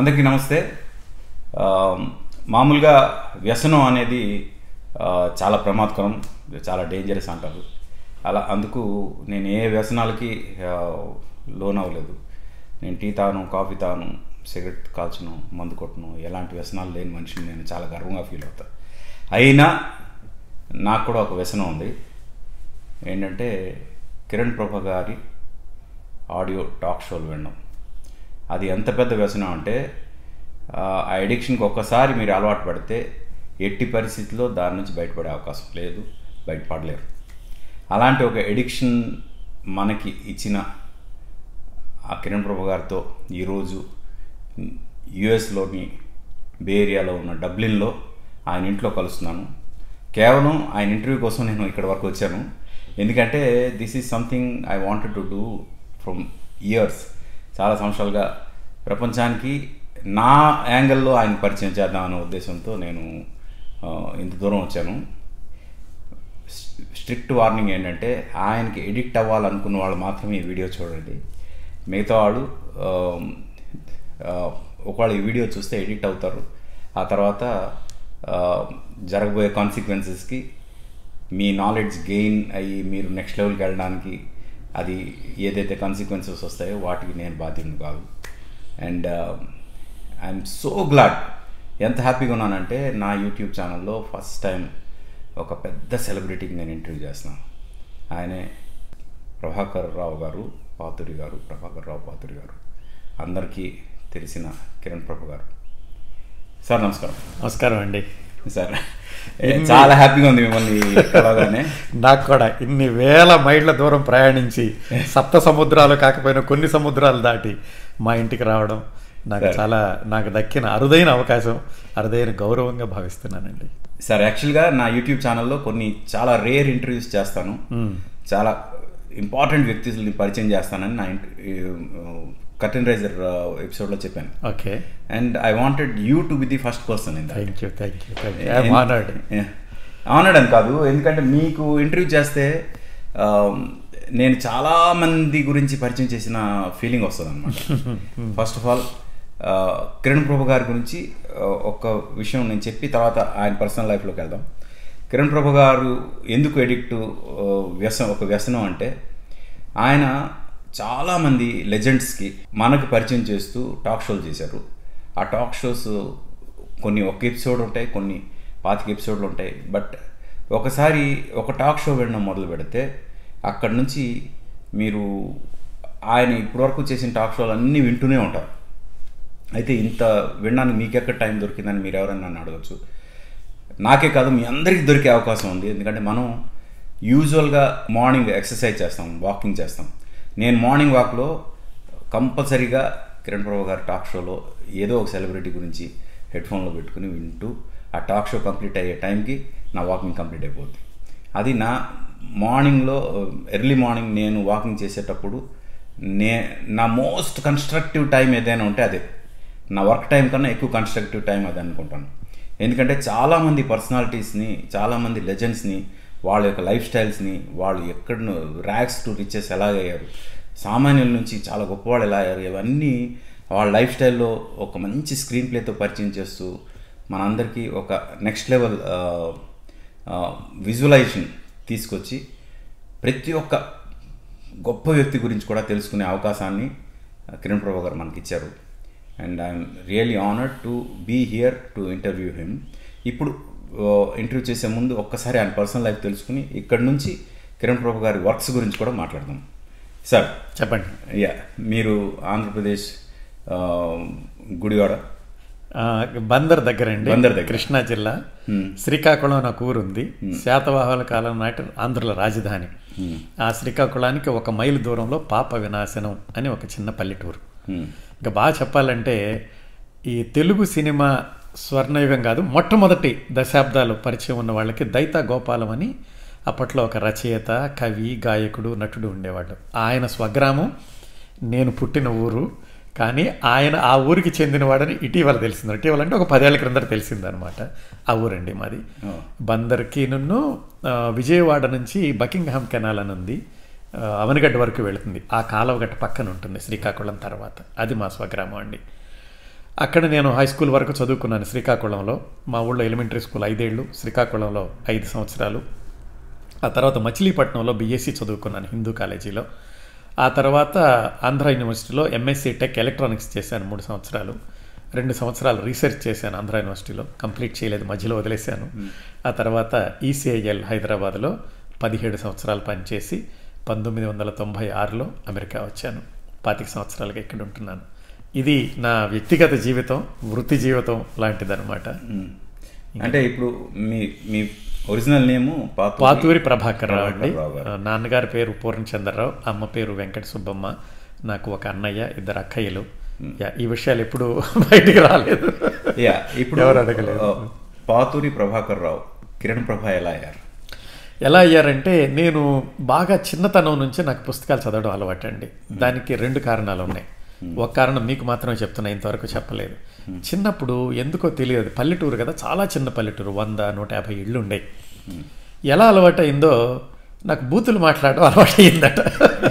అందరికీ నమస్తే ఆ, మామూలుగా వ్యసనం అనేది ఆ, చాలా ప్రమాదకరం చాలా డేంజరస్ అంటారు అలా అందుకు నేను ఏ వ్యసనాలకి ఆ, లోన్ అవ్వలేదు నేను టీ తాను కాఫీ తాను సిగరెట్ కాల్చను మందు కొట్టను ఎలాంటి వ్యసనాలు లేని మనిషిని నేను చాలా గర్వంగా ఫీల్ అవుతాను అయినా నాకు కూడా ఒక వ్యసనం ఉంది ఏంటంటే కిరణ్ ప్రభ గారి ఆడియో టాక్ షోలు వినడం అది ఎంత పెద్ద వ్యసనం అంటే ఆ ఎడిక్షన్కి ఒక్కసారి మీరు అలవాటు పడితే ఎట్టి పరిస్థితిలో దాని నుంచి బయటపడే అవకాశం లేదు బయటపడలేరు అలాంటి ఒక ఎడిక్షన్ మనకి ఇచ్చిన ఆ కిరణ్ ప్రభు గారితో ఈరోజు యుఎస్లోని బే ఏరియాలో ఉన్న డబ్లిన్లో ఆయన ఇంట్లో కలుస్తున్నాను కేవలం ఆయన ఇంటర్వ్యూ కోసం నేను ఇక్కడ వరకు వచ్చాను ఎందుకంటే this is something I wanted to do from years చాలా సంవత్సరాలుగా ప్రపంచానికి నా యాంగిల్లో ఆయన పరిచయం చేద్దామనే ఉద్దేశంతో నేను ఆ, ఇంత దూరం వచ్చాను స్ట్రిక్ట్ వార్నింగ్ ఏంటంటే ఆయనకి ఎడిక్ట్ అవ్వాలనుకున్న వాళ్ళు మాత్రమే ఈ వీడియో చూడండి మిగతా వాళ్ళు ఆ, ఆ, ఒకవేళ ఈ వీడియో చూస్తే ఎడిక్ట్ అవుతారు ఆ తర్వాత ఆ, జరగబోయే కాన్సిక్వెన్సెస్కి మీ నాలెడ్జ్ గెయిన్ అయ్యి మీరు నెక్స్ట్ లెవెల్కి వెళ్ళడానికి అది ఏదైతే కాన్సిక్వెన్సెస్ వస్తాయో వాటికి నేను బాధ్యుని కాదు అండ్ ఐఎమ్ సో గ్లాడ్ ఎంత హ్యాపీగా ఉన్నానంటే నా యూట్యూబ్ ఛానల్లో ఫస్ట్ టైం ఒక పెద్ద సెలబ్రిటీకి నేను ఇంటర్వ్యూ చేస్తున్నాను ఆయనే ప్రభాకర్ రావు గారు పాతురి గారు ప్రభాకర్ రావు పాతురి గారు అందరికీ తెలిసిన కిరణ్ ప్రభు గారు సార్ నమస్కారం నమస్కారం అండి సార్ ఏ, చాలా హ్యాపీగా ఉంది మిమ్మల్ని కలవగానే నాకు కూడా ఇన్ని వేల మైళ్ళ దూరం ప్రయాణించి సప్త సముద్రాలు కాకపోయినా కొన్ని సముద్రాలు దాటి మా ఇంటికి రావడం నాకు సరే. చాలా నాకు దక్కిన అరుదైన అవకాశం అరుదైన గౌరవంగా భావిస్తున్నానండి సార్ యాక్చువల్గా నా యూట్యూబ్ ఛానల్లో కొన్ని చాలా రేర్ ఇంటర్వ్యూస్ చేస్తాను మ్మ్. చాలా ఇంపార్టెంట్ వ్యక్తుల్ని పరిచయం చేస్తానని నా కర్టన్ రైజర్ ఎపిసోడ్లో చెప్పాను okay and I wanted you to be the first person in that thank you thank you thank you I'm honoured honoured అని కాదు ఎందుకంటే మీకు ఇంటర్వ్యూ చేస్తే um, నేను చాలా మంది గురించి పరిచయం చేసిన ఫీలింగ్ వస్తుంది అనమాట first of all Kiran Prabhu గారి గురించి uh, ఒక్క విషయం నేను చెప్పి తర్వాత ఆయన పర్సనల్ లైఫ్లోకి వెళ్దాం కిరణ్ ప్రభు గారు ఎందుకు ఎడిక్ట్ వ్యసనం ఒక వ్యసనం అంటే ఆయన చాలామంది లెజెండ్స్కి మనకు పరిచయం చేస్తూ టాక్ షోలు చేశారు ఆ టాక్ షోస్ కొన్ని ఒక ఎపిసోడ్ ఉంటాయి కొన్ని పాతిక ఎపిసోడ్లు ఉంటాయి బట్ ఒకసారి ఒక టాక్ షో వినడం మొదలు పెడితే అక్కడి నుంచి మీరు ఆయన ఇప్పటివరకు చేసిన టాక్ షోలు అన్నీ వింటూనే ఉంటారు అయితే ఇంత వినడానికి మీకెక్కడ టైం దొరికిందని మీరు ఎవరైనా నన్ను అడగచ్చు నాకే కాదు మీ అందరికీ దొరికే అవకాశం ఉంది ఎందుకంటే మనం యూజువల్గా మార్నింగ్ ఎక్సర్సైజ్ చేస్తాం వాకింగ్ చేస్తాం నేను మార్నింగ్ వాక్లో కంపల్సరీగా కిరణ్ ప్రభు గారి టాక్ షోలో ఏదో ఒక సెలబ్రిటీ గురించి హెడ్ఫోన్లో పెట్టుకుని వింటూ ఆ టాక్ షో కంప్లీట్ అయ్యే టైంకి నా వాకింగ్ కంప్లీట్ అయిపోద్ది అది నా మార్నింగ్లో ఎర్లీ మార్నింగ్ నేను వాకింగ్ చేసేటప్పుడు నే నా మోస్ట్ కన్స్ట్రక్టివ్ టైం ఏదైనా ఉంటే అదే నా వర్క్ టైం కన్నా ఎక్కువ కన్స్ట్రక్టివ్ టైం అది అనుకుంటాను ఎందుకంటే చాలామంది పర్సనాలిటీస్ని చాలామంది లెజెండ్స్ని వాళ్ళ యొక్క లైఫ్ స్టైల్స్ని వాళ్ళు ఎక్కడ ర్యాక్స్ టు రిచెస్ ఎలాగయ్యారు సామాన్యుల నుంచి చాలా గొప్పవాళ్ళు ఎలా అయ్యారు ఇవన్నీ వాళ్ళ లైఫ్ స్టైల్లో ఒక మంచి స్క్రీన్ ప్లేతో పరిచయం చేస్తూ మనందరికీ ఒక నెక్స్ట్ లెవెల్ విజువలైజేషన్ తీసుకొచ్చి ప్రతి ఒక్క గొప్ప వ్యక్తి గురించి కూడా తెలుసుకునే అవకాశాన్ని ఆ, కిరణ్ ప్రభు గారు మనకి ఇచ్చారు and I'm really honoured to be here to interview him ఇప్పుడు ఇంటర్వ్యూ చేసే ముందు ఒక్కసారి ఆయన పర్సనల్ లైఫ్ తెలుసుకుని ఇక్కడ నుంచి కిరణ్ ప్రభు గారి వర్క్స్ గురించి కూడా మాట్లాడదాం సార్ చెప్పండి యా మీరు ఆంధ్రప్రదేశ్ ఆ, గుడివాడ ఆ, బందర్ దగ్గర అండి బందర్ దగ్గర. కృష్ణా జిల్లా Hmm. శ్రీకాకుళం నాకు ఊరుంది శాతవాహనుల కాలం నాటి ఆంధ్రుల రాజధాని Hmm. ఆ శ్రీకాకుళానికి ఒక మైలు దూరంలో పాప వినాశనం అని ఒక చిన్న పల్లెటూరు Hmm. ఇంకా బాగా చెప్పాలంటే ఈ తెలుగు సినిమా స్వర్ణయుగం కాదు మొట్టమొదటి దశాబ్దాలు పరిచయం ఉన్న వాళ్ళకి దైతా గోపాలం అని అప్పట్లో ఒక రచయిత కవి గాయకుడు నటుడు ఉండేవాడు ఆయన స్వగ్రామం నేను పుట్టిన ఊరు కానీ ఆయన ఆ ఊరికి చెందినవాడని ఇటీవల తెలిసింది ఇటీవల అంటే ఒక పదేళ్ల క్రిందట తెలిసిందనమాట ఆ ఊరండి మాది Oh. బందర్కి నన్ను విజయవాడ నుంచి బకింగ్హామ్ కెనాల్ అని ఉంది ఆ, అవనిగడ్డ వరకు వెళుతుంది ఆ కాలువగట్ట పక్కన ఉంటుంది శ్రీకాకుళం తర్వాత అది మా స్వగ్రామం అండి అక్కడ నేను హై స్కూల్ వరకు చదువుకున్నాను శ్రీకాకుళంలో మా ఊళ్ళో ఎలిమెంటరీ స్కూల్ ఐదేళ్ళు శ్రీకాకుళంలో ఐదు సంవత్సరాలు ఆ తర్వాత మచిలీపట్నంలో బీఎస్సీ చదువుకున్నాను హిందూ కాలేజీలో ఆ తర్వాత ఆంధ్ర యూనివర్సిటీలో ఎంఎస్సీ టెక్ ఎలక్ట్రానిక్స్ చేశాను మూడు సంవత్సరాలు రెండు సంవత్సరాలు రీసెర్చ్ చేశాను ఆంధ్ర యూనివర్సిటీలో కంప్లీట్ చేయలేదు మధ్యలో వదిలేశాను ఆ తర్వాత ఈసీఐఎల్ హైదరాబాద్లో పదిహేడు సంవత్సరాలు పనిచేసి పంతొమ్మిది వందల తొంభై ఆరులో అమెరికా వచ్చాను పాతిక సంవత్సరాలుగా ఇక్కడ ఉంటున్నాను ఇది నా వ్యక్తిగత జీవితం వృత్తి జీవితం లాంటిదన్నమాట మ్మ్. అంటే ఇప్పుడు మీ మీ ఒరిజినల్ నేము పాతూరి పాతూరి ప్రభాకర్ రావు అండి ప్రభాకర్ రావు గారు. ఆ, నాన్నగారి పేరు పూర్ణచంద్రరావు అమ్మ పేరు వెంకట సుబ్బమ్మ నాకు ఒక అన్నయ్య ఇద్దరు అక్కయ్యలు యా, ఈ విషయాలు ఎప్పుడు బయటికి రాలేదు యా ఇప్పుడు ఎవరు అడగలేదు. ఆ, పాతూరి ప్రభాకర్ రావు కిరణ్ ప్రభా ఎలా అయ్యారు ఎలా అయ్యారంటే నేను బాగా చిన్నతనం నుంచి నాకు పుస్తకాలు చదవడం అలవాటు అండి దానికి రెండు కారణాలు ఉన్నాయి ఒక కారణం మీకు మాత్రమే చెప్తున్నా ఇంతవరకు చెప్పలేదు చిన్నప్పుడు ఎందుకో తెలియదు పల్లెటూరు కదా చాలా చిన్న పల్లెటూరు వంద నూట యాభై ఇళ్ళు ఉండేవి ఎలా అలవాటు అయిందో నాకు బూతులు మాట్లాడడం అలవాటు అయిందట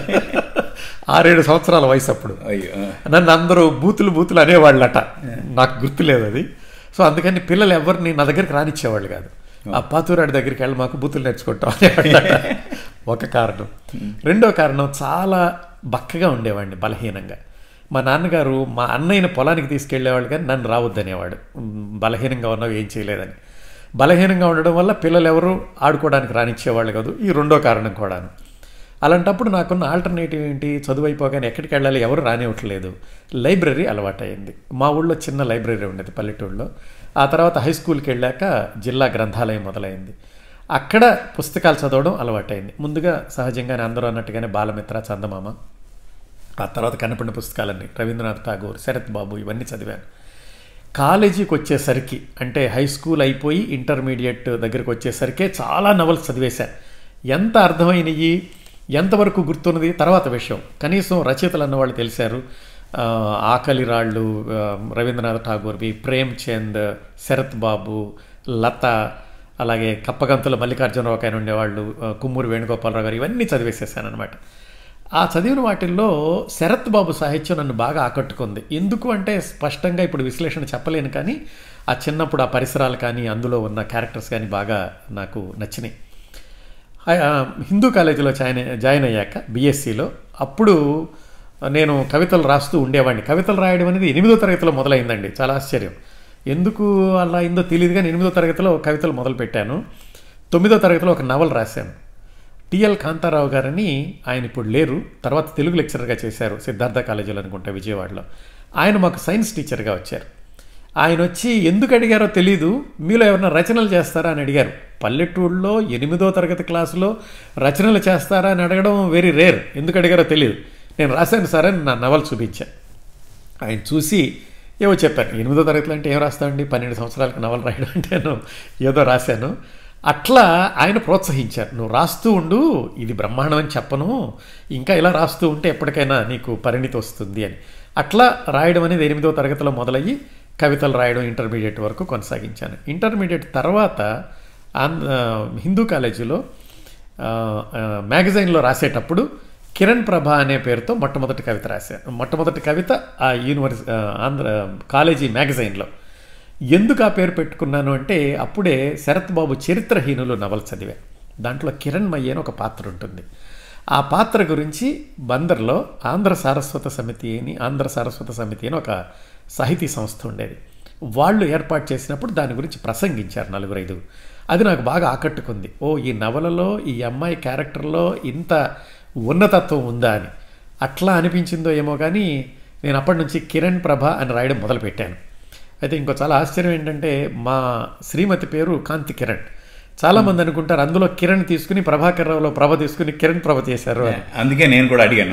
ఆరేడు సంవత్సరాల వయసు అప్పుడు అయ్యో ఆ. నన్ను అందరూ బూతులు బూతులు అనేవాళ్ళట నాకు గుర్తులేదు అది సో అందుకని పిల్లలు ఎవరిని నా దగ్గరికి రానిచ్చేవాళ్ళు కాదు ఆ పాతూరాడి దగ్గరికి వెళ్ళి మాకు బూతులు నేర్చుకుంటాం అనేవాళ్ళట ఒక కారణం రెండో కారణం చాలా బక్కగా ఉండేవాడిని బలహీనంగా మా నాన్నగారు మా అన్నయ్యని పొలానికి తీసుకెళ్లేవాళ్ళు కానీ నన్ను రావద్దనేవాడు ఉమ్, బలహీనంగా ఉన్నావు ఏం చేయలేదని బలహీనంగా ఉండడం వల్ల పిల్లలు ఎవరు ఆడుకోవడానికి రానిచ్చేవాళ్ళు కాదు ఈ రెండో కారణం కూడాను అలాంటప్పుడు నాకున్న ఆల్టర్నేటివ్ ఏంటి చదువు అయిపోగానే ఎక్కడికి వెళ్ళాలి ఎవరు రానివ్వట్లేదు లైబ్రరీ అలవాటైంది మా ఊళ్ళో చిన్న లైబ్రరీ ఉండేది పల్లెటూళ్ళలో ఆ తర్వాత హై స్కూల్కి వెళ్ళాక జిల్లా గ్రంథాలయం మొదలైంది అక్కడ పుస్తకాలు చదవడం అలవాటైంది ముందుగా సహజంగానే అందరూ అన్నట్టుగానే బాలమిత్ర చందమామ ఆ తర్వాత కనపడిన పుస్తకాలన్నీ రవీంద్రనాథ్ ఠాగూర్ శరత్ బాబు ఇవన్నీ చదివాను కాలేజీకి వచ్చేసరికి అంటే హై స్కూల్ అయిపోయి ఇంటర్మీడియట్ దగ్గరికి వచ్చేసరికే చాలా నవల్స్ చదివేశా ఎంత అర్థమైనవి ఎంతవరకు గుర్తున్నది తర్వాత విషయం కనీసం రచయితలు అన్నవాళ్ళు తెలిసారు ఆ, ఆకలి రాళ్ళు ఆ, రవీంద్రనాథ్ ఠాగూర్వి ప్రేమ్ చంద్ శరత్ బాబు లత అలాగే కప్పగంతుల మల్లికార్జునరావు ఆయన ఉండేవాళ్ళు ఆ, కుమ్మూరి వేణుగోపాలరావు గారు ఇవన్నీ చదివేసేసాను అనమాట ఆ చదివిన వాటిల్లో శరత్ బాబు సాహిత్యం నన్ను బాగా ఆకట్టుకుంది ఎందుకు అంటే స్పష్టంగా ఇప్పుడు విశ్లేషణ చెప్పలేను కానీ ఆ చిన్నప్పుడు ఆ పరిసరాలు కానీ అందులో ఉన్న క్యారెక్టర్స్ కానీ బాగా నాకు నచ్చినాయి ఆ- ఆ, హిందూ కాలేజీలో జాయిన్ జాయిన్ అయ్యాక బీఎస్సీలో అప్పుడు నేను కవితలు రాస్తూ ఉండేవాడిని కవితలు రాయడం అనేది ఎనిమిదో తరగతిలో మొదలైందండి చాలా ఆశ్చర్యం ఎందుకు అలా అయిందో తెలియదు కానీ ఎనిమిదో తరగతిలో కవితలు మొదలుపెట్టాను తొమ్మిదో తరగతిలో ఒక నవల రాశాను టిఎల్ కాంతారావు గారని ఆయన ఇప్పుడు లేరు తర్వాత తెలుగు లెక్చరర్గా చేశారు సిద్ధార్థ కాలేజీలో అనుకుంటా విజయవాడలో ఆయన మాకు సైన్స్ టీచర్గా వచ్చారు ఆయన వచ్చి ఎందుకు అడిగారో తెలీదు మీలో ఎవరైనా రచనలు చేస్తారా అని అడిగారు పల్లెటూళ్ళలో ఎనిమిదో తరగతి క్లాసులో రచనలు చేస్తారా అని అడగడం వెరీ రేర్ ఎందుకు అడిగారో తెలియదు నేను రాశాను సార్ అని నా నవల చూపించాను ఆయన చూసి ఏవో చెప్పాను ఎనిమిదో తరగతిలో అంటే ఏం రాస్తామండి పన్నెండు సంవత్సరాలకు నవల రాయడం అంటే నేను ఏదో రాశాను అట్లా ఆయన ప్రోత్సహించారు నువ్వు రాస్తూ ఉండు ఇది బ్రహ్మాండం అని చెప్పను ఇంకా ఇలా రాస్తూ ఉంటే ఎప్పటికైనా నీకు పరిణితి వస్తుంది అని అట్లా రాయడం అనేది ఎనిమిదో తరగతిలో మొదలయ్యి కవితలు రాయడం ఇంటర్మీడియట్ వరకు కొనసాగించాను ఇంటర్మీడియట్ తర్వాత ఆంధ్ర హిందూ కాలేజీలో ఆ, ఆ, మ్యాగజైన్లో రాసేటప్పుడు కిరణ్ ప్రభ అనే పేరుతో మొట్టమొదటి కవిత రాశాను మొట్టమొదటి కవిత ఆ యూనివర్సి ఆ, ఆంధ్ర కాలేజీ మ్యాగజైన్లో ఎందుకు ఆ పేరు పెట్టుకున్నాను అంటే అప్పుడే శరత్ బాబు చరిత్రహీనులు నవల చదివా దాంట్లో కిరణ్ మయ్య అని ఒక పాత్ర ఉంటుంది ఆ పాత్ర గురించి బందర్లో ఆంధ్ర సారస్వత సమితి అని ఆంధ్ర సారస్వత సమితి అని ఒక సాహితీ సంస్థ ఉండేది వాళ్ళు ఏర్పాటు చేసినప్పుడు దాని గురించి ప్రసంగించారు నలుగురు ఐదుగురు అది నాకు బాగా ఆకట్టుకుంది ఓ ఈ నవలలో ఈ అమ్మాయి క్యారెక్టర్లో ఇంత ఉన్నతత్వం ఉందా అని అట్లా అనిపించిందో ఏమో కానీ నేను అప్పటి నుంచి కిరణ్ ప్రభ అని రాయడం మొదలుపెట్టాను అయితే ఇంకో చాలా ఆశ్చర్యం ఏంటంటే మా శ్రీమతి పేరు కాంతి కిరణ్ చాలామంది అనుకుంటారు అందులో కిరణ్ తీసుకుని ప్రభాకర్ రావులో ప్రభ తీసుకుని కిరణ్ ప్రభ చేశారు అని అందుకే నేను కూడా అడిగాను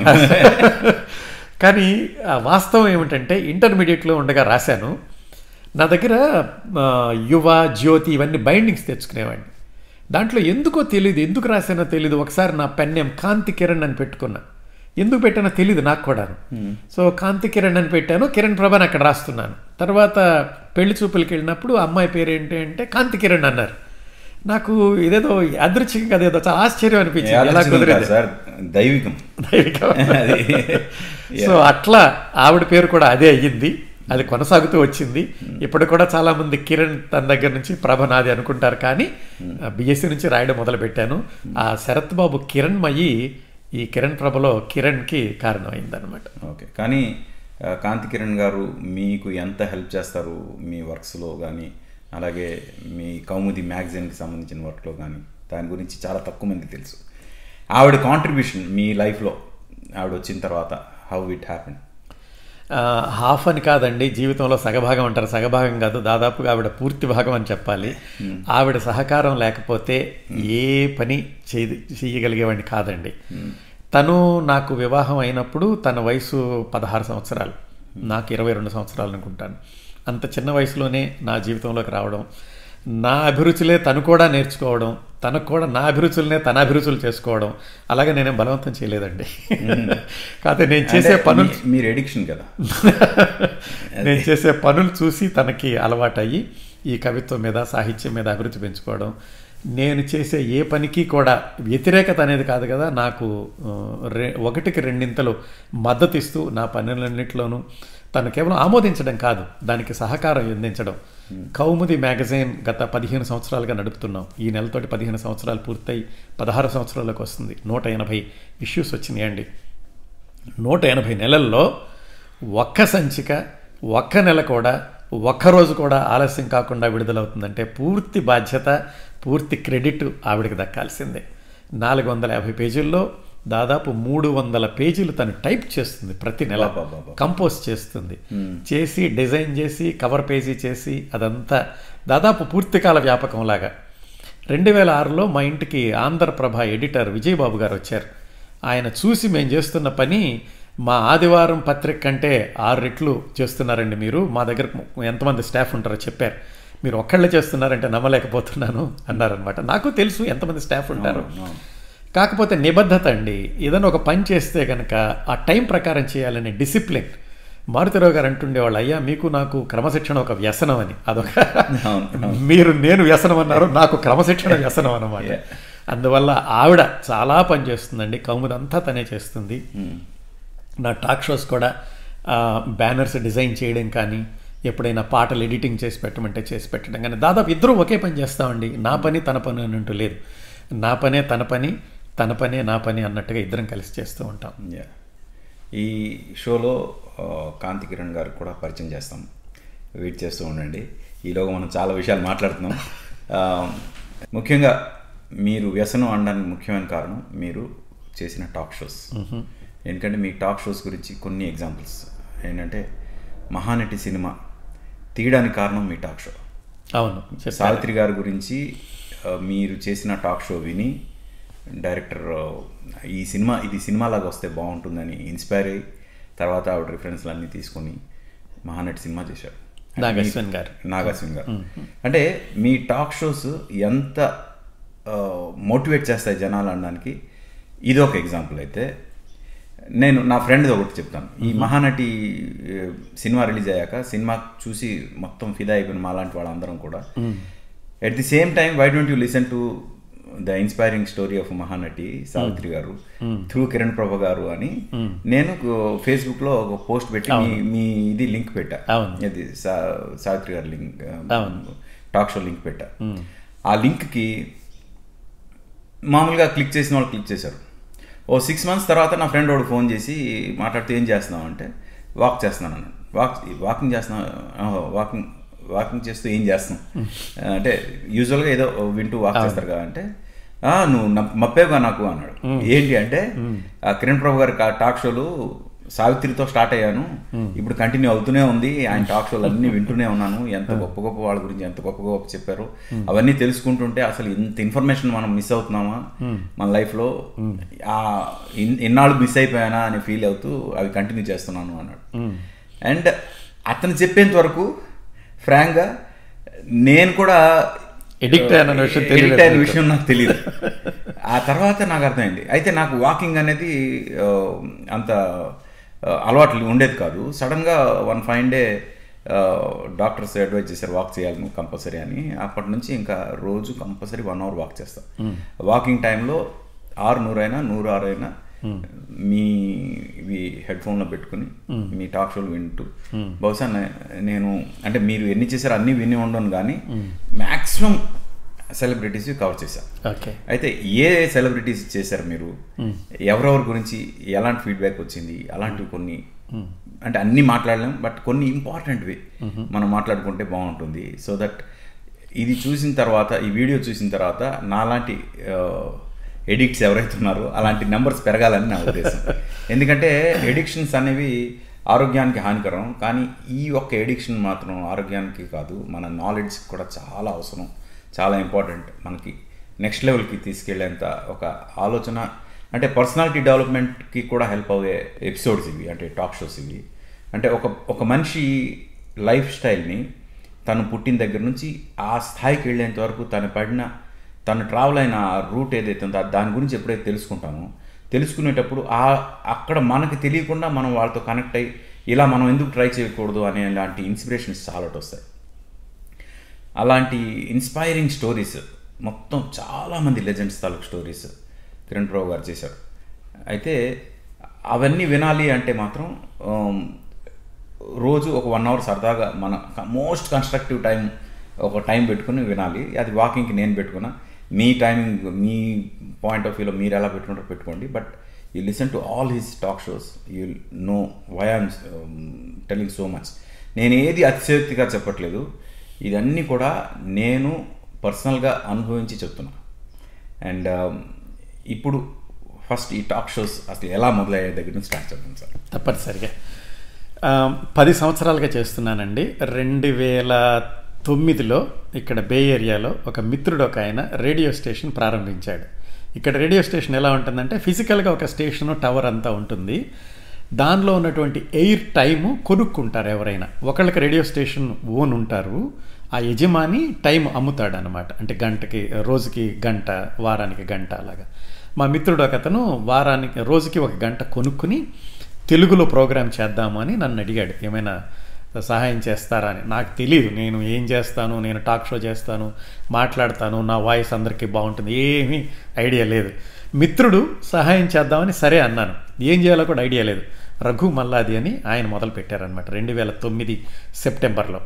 కానీ ఆ వాస్తవం ఏమిటంటే ఇంటర్మీడియట్లో ఉండగా రాశాను నా దగ్గర ఆ, యువ జ్యోతి ఇవన్నీ బైండింగ్స్ తెచ్చుకునేవాడిని దాంట్లో ఎందుకో తెలియదు ఎందుకు రాశానో తెలియదు ఒకసారి నా పెన్ నేమ్ కాంతి కిరణ్ అని పెట్టుకున్నా ఎందుకు పెట్టానో తెలియదు నాకు కూడాను సో కాంతి కిరణ్ అని పెట్టాను కిరణ్ ప్రభని అక్కడ రాస్తున్నాను తర్వాత పెళ్లి చూపులకి వెళ్ళినప్పుడు అమ్మాయి పేరు ఏంటి అంటే కాంతి కిరణ్ అన్నారు నాకు ఇదేదో అదృచ్ఛికంగా అదేదో చాలా ఆశ్చర్యం అనిపించింది ఎలా ఆలోచన కుదిరింది కాదు సార్ దైవికం దైవికం. అది సో అట్లా ఆవిడ పేరు కూడా అదే అయ్యింది అది కొనసాగుతూ వచ్చింది ఇప్పుడు కూడా చాలా మంది కిరణ్ తన దగ్గర నుంచి ప్రభ నాది అనుకుంటారు కానీ బిఎస్సి నుంచి రాయడం మొదలు పెట్టాను ఆ శరత్ బాబు కిరణ్మయి ఈ కిరణ్ ప్రభలో కిరణ్కి కారణమైందనమాట ఓకే కానీ ఆ, కాంతి కిరణ్ గారు మీకు ఎంత హెల్ప్ చేస్తారు మీ వర్క్స్లో కానీ అలాగే మీ కౌముది మ్యాగజైన్కి సంబంధించిన వర్క్లో కానీ దాని గురించి చాలా తక్కువ మంది తెలుసు ఆవిడ కాంట్రిబ్యూషన్ మీ లైఫ్లో ఆవిడ వచ్చిన తర్వాత హౌ ఇట్ హ్యాపెన్ ఆ, హాఫ్ అని కాదండి జీవితంలో సగభాగం అంటారు సగభాగం కాదు దాదాపుగా ఆవిడ పూర్తి భాగం అని చెప్పాలి ఆవిడ సహకారం లేకపోతే ఏ పని చేయ చేయగలిగేవాడిని కాదండి తను నాకు వివాహం అయినప్పుడు తన వయసు పదహారు సంవత్సరాలు నాకు ఇరవై రెండు సంవత్సరాలు అనుకుంటాను అంత చిన్న వయసులోనే నా జీవితంలోకి రావడం నా అభిరుచులే తను కూడా నేర్చుకోవడం తనకు కూడా నా అభిరుచులనే తన అభిరుచులు చేసుకోవడం అలాగే నేనేం బలవంతం చేయలేదండి కాకపోతే నేను చేసే పనులు మీరు ఎడిక్షన్ కదా నేను చేసే పనులు చూసి తనకి అలవాటయ్యి ఈ కవిత్వం మీద సాహిత్యం మీద అభివృద్ధి పెంచుకోవడం నేను చేసే ఏ పనికి కూడా వ్యతిరేకత అనేది కాదు కదా నాకు ఆ, రె ఒకటికి రెండింతలు మద్దతు ఇస్తూ నా పనులన్నింటిలోనూ తను కేవలం ఆమోదించడం కాదు దానికి సహకారం అందించడం కౌముది మ్యాగజైన్ గత పదిహేను సంవత్సరాలుగా నడుపుతున్నాం ఈ నెలతోటి పదిహేను సంవత్సరాలు పూర్తయి పదహారు సంవత్సరాలకు వస్తుంది నూట ఎనభై ఇష్యూస్ వచ్చినాయండి నూట ఎనభై నెలల్లో ఒక్క సంచిక ఒక్క నెల కూడా ఒక్క రోజు కూడా ఆలస్యం కాకుండా విడుదలవుతుందంటే పూర్తి బాధ్యత పూర్తి క్రెడిట్ ఆవిడకి దక్కాల్సిందే నాలుగు వందల యాభై పేజీల్లో దాదాపు మూడు వందల పేజీలు తను టైప్ చేస్తుంది ప్రతి నెల అబ్బబ్బబ్బ. కంపోజ్ చేస్తుంది చేసి డిజైన్ చేసి కవర్ పేజీ చేసి అదంతా దాదాపు పూర్తికాల వ్యాపకంలాగా రెండు వేల ఆరులో మా ఇంటికి ఆంధ్రప్రభ ఎడిటర్ విజయబాబు గారు వచ్చారు ఆయన చూసి మేము చేస్తున్న పని మా ఆదివారం పత్రిక కంటే ఆరు రెట్లు చేస్తున్నారండి మీరు మా దగ్గర ఎంతమంది స్టాఫ్ ఉంటారో చెప్పారు మీరు ఒక్కళ్ళే చేస్తున్నారంటే నమ్మలేకపోతున్నాను అన్నారనమాట నాకు తెలుసు ఎంతమంది స్టాఫ్ ఉంటారు కాకపోతే నిబద్ధత అండి ఏదైనా ఒక పని చేస్తే కనుక ఆ టైం ప్రకారం చేయాలనే డిసిప్లిన్ మారుతిరావు గారు అంటుండేవాళ్ళు అయ్యా మీకు నాకు క్రమశిక్షణ ఒక వ్యసనం అని అదొక అవును, మీరు నేను వ్యసనం అన్నారు నాకు క్రమశిక్షణ వ్యసనం అన్నమాట అందువల్ల ఆవిడ చాలా పని చేస్తుందండి కౌముదంతా తనే చేస్తుంది నా టాక్ షోస్ కూడా బ్యానర్స్ డిజైన్ చేయడం కానీ ఎప్పుడైనా పాటలు ఎడిటింగ్ చేసి పెట్టమంటే చేసి పెట్టడం కానీ దాదాపు ఇద్దరు ఒకే పని చేస్తామండి నా పని తన పని అని అంటూ లేదు నా పనే తన పని తన పనే నా పని అన్నట్టుగా ఇద్దరం కలిసి చేస్తూ ఉంటాం యా ఈ షోలో ఆ, కాంతి కిరణ్ గారు కూడా పరిచయం చేస్తాం వెయిట్ చేస్తూ ఉండండి ఈలోగా మనం చాలా విషయాలు మాట్లాడుతున్నాం ఆ, ముఖ్యంగా మీరు వ్యసనం అనడానికి ముఖ్యమైన కారణం మీరు చేసిన టాక్ షోస్ ఎందుకంటే మీ టాక్ షోస్ గురించి కొన్ని ఎగ్జాంపుల్స్ ఏంటంటే మహానటి సినిమా తీయడానికి కారణం మీ టాక్ షో అవును చెప్పారు. సావిత్రి గారి గురించి ఆ, మీరు చేసిన టాక్ షో విని డైరెక్టర్ ఆ, ఈ సినిమా ఇది సినిమాలాగా వస్తే బాగుంటుందని ఇన్స్పైర్ అయ్యి తర్వాత ఆవిడ రిఫరెన్స్లు అన్నీ తీసుకొని మహానటి సినిమా చేశారు నాగశ్వన్ గారు నాగార్జున గారు అంటే మీ టాక్ షోస్ ఎంత మోటివేట్ చేస్తాయి జనాలు అనడానికి ఇది ఒక ఎగ్జాంపుల్ అయితే నేను నా ఫ్రెండ్ ఒకటి చెప్తాను ఈ మహానటి ఆ, సినిమా రిలీజ్ అయ్యాక సినిమా చూసి మొత్తం ఫిదా అయిపోయిన మాలాంటి వాళ్ళందరం కూడా at the same time why don't you listen to the inspiring story of Mahanati Savitri గారు త్రూ కిరణ్ ప్రభ గారు అని నేను ఫేస్బుక్ లో ఒక పోస్ట్ పెట్టి మీ మీ ఇది లింక్ పెట్టా అవును. ఇది సా- సావిత్రి గారి లింక్ అవును. టాక్ షో లింక్ పెట్టా ఆ లింక్కి మామూలుగా క్లిక్ చేసిన వాళ్ళు క్లిక్ చేశారు ఓ సిక్స్ మంత్స్ తర్వాత నా ఫ్రెండ్ వాడు ఫోన్ చేసి మాట్లాడితే ఏం చేస్తున్నావు అంటే వాక్ చేస్తున్నాను అన్నాడు వాక్ వాకింగ్ చేస్తున్నావు వాకింగ్ వాకింగ్ చేస్తూ ఏం చేస్తున్నాం అంటే యూజువల్గా ఏదో వింటూ వాక్ చేస్తారు కదా అంటే "ఆ, నువ్వు నప్- మప్పేగా నాకు అన్నాడు ఏంటి అంటే ఆ కిరణ్ ప్రభు గారి కా- టాక్ షోలు సావిత్రితో స్టార్ట్ అయ్యాను ఇప్పుడు కంటిన్యూ అవుతూనే ఉంది ఆయన టాక్ షోలు అన్ని వింటూనే ఉన్నాను ఎంత గొప్ప గొప్ప వాళ్ళ గురించి ఎంత గొప్ప గొప్ప చెప్పారు అవన్నీ తెలుసుకుంటుంటే అసలు ఇంత ఇన్ఫర్మేషన్ మనం మిస్ అవుతున్నామా మన లైఫ్లో ఆ ఇన్- ఇన్నాళ్ళు మిస్ అయిపోయానా అని ఫీల్ అవుతూ అవి కంటిన్యూ చేస్తున్నాను అన్నాడు అండ్ అతను చెప్పేంత వరకు ఫ్రాంక్గా నేను కూడా Addict అయ్యానన్న విషయం తెలియలేదు Addict అయిన మీకు. విషయం నాకు తెలియదు ఆ తర్వాత నాకు అర్థమైంది అయితే నాకు వాకింగ్ అనేది ఆ, అంత ఆ, అలవాటు ఉండేది కాదు సడన్గా one fine day doctors advise చేశారు వాక్ చేయాలి నువ్వు కంపల్సరీ అని అప్పటి నుంచి ఇంకా రోజు కంపల్సరీ వన్ అవర్ వాక్ చేస్తాను వాకింగ్ టైంలో ఆరు నూరైనా నూరు ఆరు అయినా మీ ఇవి హెడ్ ఫోన్లో పెట్టుకుని మీ టాక్ షోలు వింటూ బహుశా నే- నేను అంటే మీరు ఎన్ని చేశారో అన్నీ విని ఉండను కానీ మ్యాక్సిమం సెలబ్రిటీస్ కవర్ చేశాను ఓకే అయితే ఏ సెలబ్రిటీస్ చేశారు మీరు ఎవరెవరి గురించి ఎలాంటి ఫీడ్బ్యాక్ వచ్చింది అలాంటివి కొన్ని అంటే అన్నీ మాట్లాడలేం బట్ కొన్ని ఇంపార్టెంట్వి మనం మాట్లాడుకుంటే బాగుంటుంది సో దట్ ఇది చూసిన తర్వాత ఈ వీడియో చూసిన తర్వాత నాలాంటి ఎడిక్ట్స్ ఎవరైతే ఉన్నారో అలాంటి నెంబర్స్ పెరగాలని నా ఉద్దేశం ఎందుకంటే ఎడిక్షన్స్ అనేవి ఆరోగ్యానికి హానికరం కానీ ఈ ఒక్క ఎడిక్షన్ మాత్రం ఆరోగ్యానికి కాదు మన నాలెడ్జ్ కూడా చాలా అవసరం చాలా ఇంపార్టెంట్ మనకి నెక్స్ట్ లెవెల్కి తీసుకెళ్లేంత ఒక ఆలోచన అంటే పర్సనాలిటీ డెవలప్మెంట్కి కూడా హెల్ప్ అయ్యే ఎపిసోడ్స్ ఇవి అంటే టాక్ షోస్ ఇవి అంటే ఒక ఒక మనిషి లైఫ్ స్టైల్ని తను పుట్టిన దగ్గర నుంచి ఆ స్థాయికి వెళ్ళేంత వరకు తను పడిన తను ట్రావెల్ అయిన ఆ రూట్ ఏదైతే ఉందో దాని గురించి ఎప్పుడైతే తెలుసుకుంటామో తెలుసుకునేటప్పుడు ఆ అక్కడ మనకి తెలియకుండా మనం వాళ్ళతో కనెక్ట్ అయ్యి ఇలా మనం ఎందుకు ట్రై చేయకూడదు అనే లాంటి ఇన్స్పిరేషన్స్ చాలా వస్తాయి అలాంటి ఇన్స్పైరింగ్ స్టోరీస్ మొత్తం చాలామంది లెజెండ్స్ తాలూకు స్టోరీస్ కిరణ్ రావు గారు చేశారు అయితే అవన్నీ వినాలి అంటే మాత్రం ఆమ్, రోజు ఒక వన్ అవర్ సరదాగా మన మోస్ట్ కన్స్ట్రక్టివ్ టైం ఒక టైం పెట్టుకుని వినాలి అది వాకింగ్కి నేను పెట్టుకున్నా మీ టైమింగ్ మీ పాయింట్ ఆఫ్ వ్యూలో మీరు ఎలా పెట్టుకుంటారో పెట్టుకోండి but you listen to all his talk shows you know why am telling so much నేను ఏది అతిశయోక్తిగా చెప్పట్లేదు ఇదన్నీ కూడా నేను పర్సనల్గా అనుభవించి చెప్తున్నా అండ్ ఇప్పుడు ఫస్ట్ ఈ టాక్ షోస్ అసలు ఎలా మొదలయ్యే దగ్గర నుంచి స్టార్ట్ చేద్దాం సార్ తప్పనిసరిగా ఆ, పది సంవత్సరాలుగా చేస్తున్నానండి రెండు వేల తొమ్మిదిలో ఇక్కడ బే ఏరియాలో ఒక మిత్రుడు ఒక ఆయన రేడియో స్టేషన్ ప్రారంభించాడు ఇక్కడ రేడియో స్టేషన్ ఎలా ఉంటుందంటే ఫిజికల్గా ఒక స్టేషన్ టవర్ అంతా ఉంటుంది దానిలో ఉన్నటువంటి ఎయిర్ టైము కొనుక్కుంటారు ఎవరైనా ఒకళ్ళకి రేడియో స్టేషన్ ఓన్ ఉంటారు ఆ యజమాని టైం అమ్ముతాడు అనమాట అంటే గంటకి రోజుకి గంట వారానికి గంట అలాగా మా మిత్రుడు ఒక అతను వారానికి రోజుకి ఒక గంట కొనుక్కుని తెలుగులో ప్రోగ్రామ్ చేద్దాము అని నన్ను అడిగాడు ఏమైనా సహాయం చేస్తారా అని నాకు తెలియదు నేను ఏం చేస్తాను నేను టాక్ షో చేస్తాను మాట్లాడతాను నా వాయిస్ అందరికీ బాగుంటుంది ఏమీ ఐడియా లేదు మిత్రుడు సహాయం చేద్దామని సరే అన్నాను ఏం చేయాలో కూడా ఐడియా లేదు రఘు మల్లాది అని ఆయన మొదలు పెట్టారనమాట రెండు వేల తొమ్మిది సెప్టెంబర్లో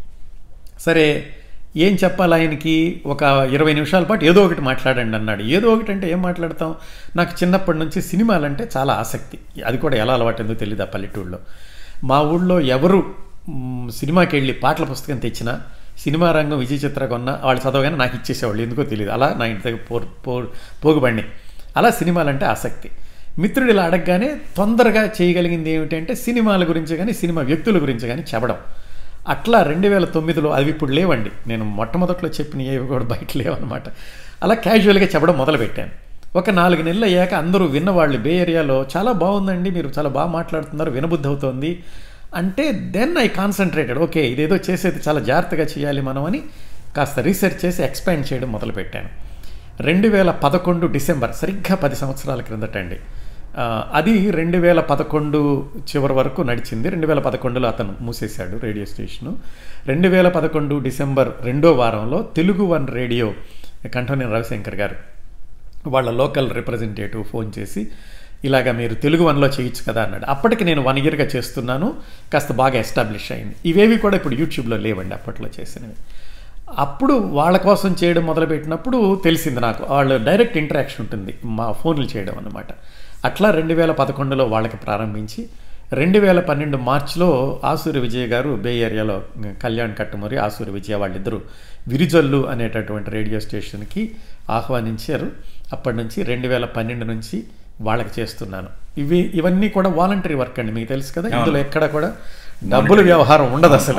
సరే ఏం చెప్పాలి ఆయనకి ఒక ఇరవై నిమిషాల పాటు ఏదో ఒకటి మాట్లాడండి అన్నాడు ఏదో ఒకటి అంటే ఏం మాట్లాడతాం నాకు చిన్నప్పటి నుంచి సినిమాలంటే చాలా ఆసక్తి అది కూడా ఎలా అలవాటుందో తెలియదు ఆ పల్లెటూళ్ళలో మా ఊళ్ళో ఎవరు మ్, సినిమాకి వెళ్ళి పాటల పుస్తకం తెచ్చినా సినిమా రంగం విజయ చిత్ర కొన్నా వాళ్ళు చదవగానే నాకు ఇచ్చేసేవాళ్ళు ఎందుకో తెలియదు అలా నా ఇంటి దగ్గర పో పో పోగుబండి అలా సినిమాలంటే ఆసక్తి మిత్రుడు ఇలా అడగగానే తొందరగా చేయగలిగింది ఏమిటంటే సినిమాల గురించి కానీ సినిమా వ్యక్తుల గురించి కానీ చెప్పడం అట్లా రెండు వేల తొమ్మిదిలో అవి ఇప్పుడు లేవండి నేను మొట్టమొదట్లో చెప్పిన ఏవి కూడా బయట లేవన్నమాట అలా క్యాజువల్గా చెప్పడం మొదలుపెట్టాను ఒక నాలుగు నెలలు అయ్యాక అందరూ విన్నవాళ్ళు బే ఏరియాలో చాలా బాగుందండి మీరు చాలా బాగా మాట్లాడుతున్నారు వినబుద్ధి అవుతోంది అంటే దెన్ ఐ కాన్సన్ట్రేటెడ్ ఓకే ఇదేదో చేసేది చాలా జాగ్రత్తగా చేయాలి మనం అని కాస్త రీసెర్చ్ చేసి ఎక్స్పాండ్ చేయడం మొదలుపెట్టాను రెండు వేల పదకొండు డిసెంబర్ సరిగ్గా పది సంవత్సరాల క్రిందట అండి ఆ, అది రెండు వేల పదకొండు చివరి వరకు నడిచింది రెండు వేల పదకొండులో అతను మూసేశాడు రేడియో స్టేషను రెండు వేల పదకొండు డిసెంబర్ రెండో వారంలో తెలుగు వన్ రేడియో కంఠోని రవిశంకర్ గారు వాళ్ళ లోకల్ రిప్రజెంటేటివ్ ఫోన్ చేసి ఇలాగ మీరు తెలుగు వన్లో చేయొచ్చు కదా అన్నాడు అప్పటికి నేను వన్ ఇయర్గా చేస్తున్నాను కాస్త బాగా ఎస్టాబ్లిష్ అయింది ఇవేవి కూడా ఇప్పుడు యూట్యూబ్లో లేవండి అప్పట్లో చేసినవి అప్పుడు వాళ్ళ కోసం చేయడం మొదలుపెట్టినప్పుడు తెలిసింది నాకు వాళ్ళు డైరెక్ట్ ఇంటరాక్షన్ ఉంటుంది మా ఫోన్లు చేయడం అన్నమాట అట్లా రెండు వేల పదకొండులో వాళ్ళకి ప్రారంభించి రెండు వేల పన్నెండు మార్చిలో ఆసూరి విజయ్ గారు బే ఏరియాలో కళ్యాణ్ కట్టుమరి ఆసూరి విజయ వాళ్ళిద్దరూ విరిజల్లు అనేటటువంటి రేడియో స్టేషన్కి ఆహ్వానించారు అప్పటి నుంచి రెండు వేల పన్నెండు నుంచి వాళ్ళకి చేస్తున్నాను ఇవి ఇవన్నీ కూడా వాలంటరీ వర్క్ అండి మీకు తెలుసు కదా ఇందులో ఎక్కడ కూడా డబ్బుల వ్యవహారం ఉండదు అసలు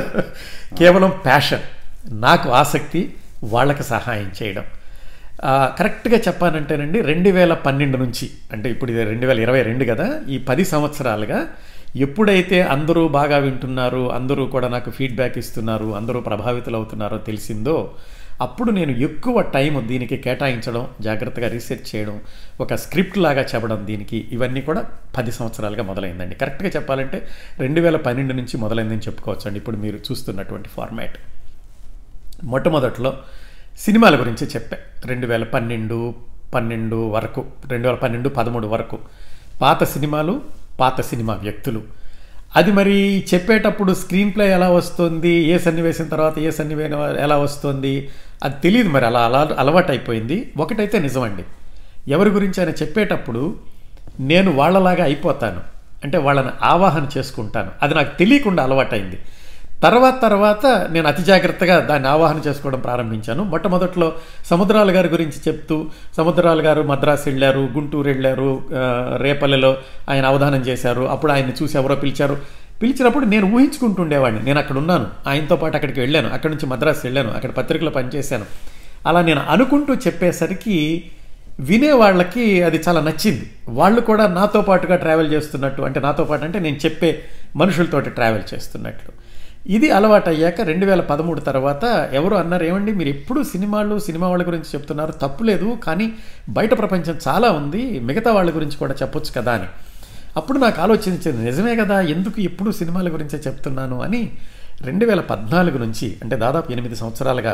కేవలం ప్యాషన్ నాకు ఆసక్తి వాళ్ళకి సహాయం చేయడం ఆ, కరెక్ట్గా చెప్పానంటేనండి రెండు వేల పన్నెండు నుంచి అంటే ఇప్పుడు ఇది రెండు వేల ఇరవై రెండు కదా ఈ పది సంవత్సరాలుగా ఎప్పుడైతే అందరూ బాగా వింటున్నారు అందరూ కూడా నాకు ఫీడ్బ్యాక్ ఇస్తున్నారు అందరూ ప్రభావితులు అవుతున్నారో తెలిసిందో అప్పుడు నేను ఎక్కువ టైం దీనికి కేటాయించడం జాగ్రత్తగా రీసెర్చ్ చేయడం ఒక స్క్రిప్ట్ లాగా చెప్పడం దీనికి ఇవన్నీ కూడా పది సంవత్సరాలుగా మొదలైందండి కరెక్ట్గా చెప్పాలంటే రెండు వేల పన్నెండు నుంచి మొదలైందని చెప్పుకోవచ్చు అండి ఇప్పుడు మీరు చూస్తున్నటువంటి ఫార్మాట్ మొట్టమొదట్లో సినిమాల గురించి చెప్పా రెండు వేల పన్నెండు పన్నెండు వరకు రెండు వేల పన్నెండు పదమూడు వరకు పాత సినిమాలు పాత సినిమా వ్యక్తులు అది మరి చెప్పేటప్పుడు స్క్రీన్ ప్లే ఎలా వస్తుంది ఏ సన్నివేశం తర్వాత ఏ సన్నివేశం ఎలా వస్తుంది అది తెలియదు మరి అలా అలా అలవాటు అయిపోయింది ఒకటైతే నిజమండి ఎవరి గురించి ఆయన చెప్పేటప్పుడు నేను వాళ్ళలాగా అయిపోతాను అంటే వాళ్ళని ఆవాహన చేసుకుంటాను అది నాకు తెలియకుండా అలవాటైంది తర్వాత తర్వాత నేను అతి జాగ్రత్తగా దాన్ని ఆవాహన చేసుకోవడం ప్రారంభించాను మొట్టమొదట్లో సముద్రాల గారి గురించి చెప్తూ సముద్రాల గారు మద్రాసు వెళ్ళారు గుంటూరు వెళ్ళారు ఆ, రేపల్లెలో ఆయన అవధానం చేశారు అప్పుడు ఆయన్ని చూసి ఎవరో పిలిచారు పిలిచినప్పుడు నేను ఊహించుకుంటుండేవాడిని నేను అక్కడ ఉన్నాను ఆయనతో పాటు అక్కడికి వెళ్ళాను అక్కడి నుంచి మద్రాసు వెళ్ళాను అక్కడ పత్రికలో పనిచేశాను అలా నేను అనుకుంటూ చెప్పేసరికి వినే వాళ్ళకి అది చాలా నచ్చింది వాళ్ళు కూడా నాతో పాటుగా ట్రావెల్ చేస్తున్నట్టు అంటే నాతో పాటు అంటే నేను చెప్పే మనుషులతోటి ట్రావెల్ చేస్తున్నట్లు ఇది అలవాటు అయ్యాక రెండు వేల పదమూడు తర్వాత ఎవరు అన్నారు ఏమండి మీరు ఎప్పుడు సినిమాలు సినిమా వాళ్ళ గురించి చెప్తున్నారు తప్పులేదు కానీ బయట ప్రపంచం చాలా ఉంది మిగతా వాళ్ళ గురించి కూడా చెప్పొచ్చు కదా అని అప్పుడు నాకు ఆలోచించింది నిజమే కదా ఎందుకు ఎప్పుడు సినిమాల గురించే చెప్తున్నాను అని రెండు వేల పద్నాలుగు నుంచి అంటే దాదాపు ఎనిమిది సంవత్సరాలుగా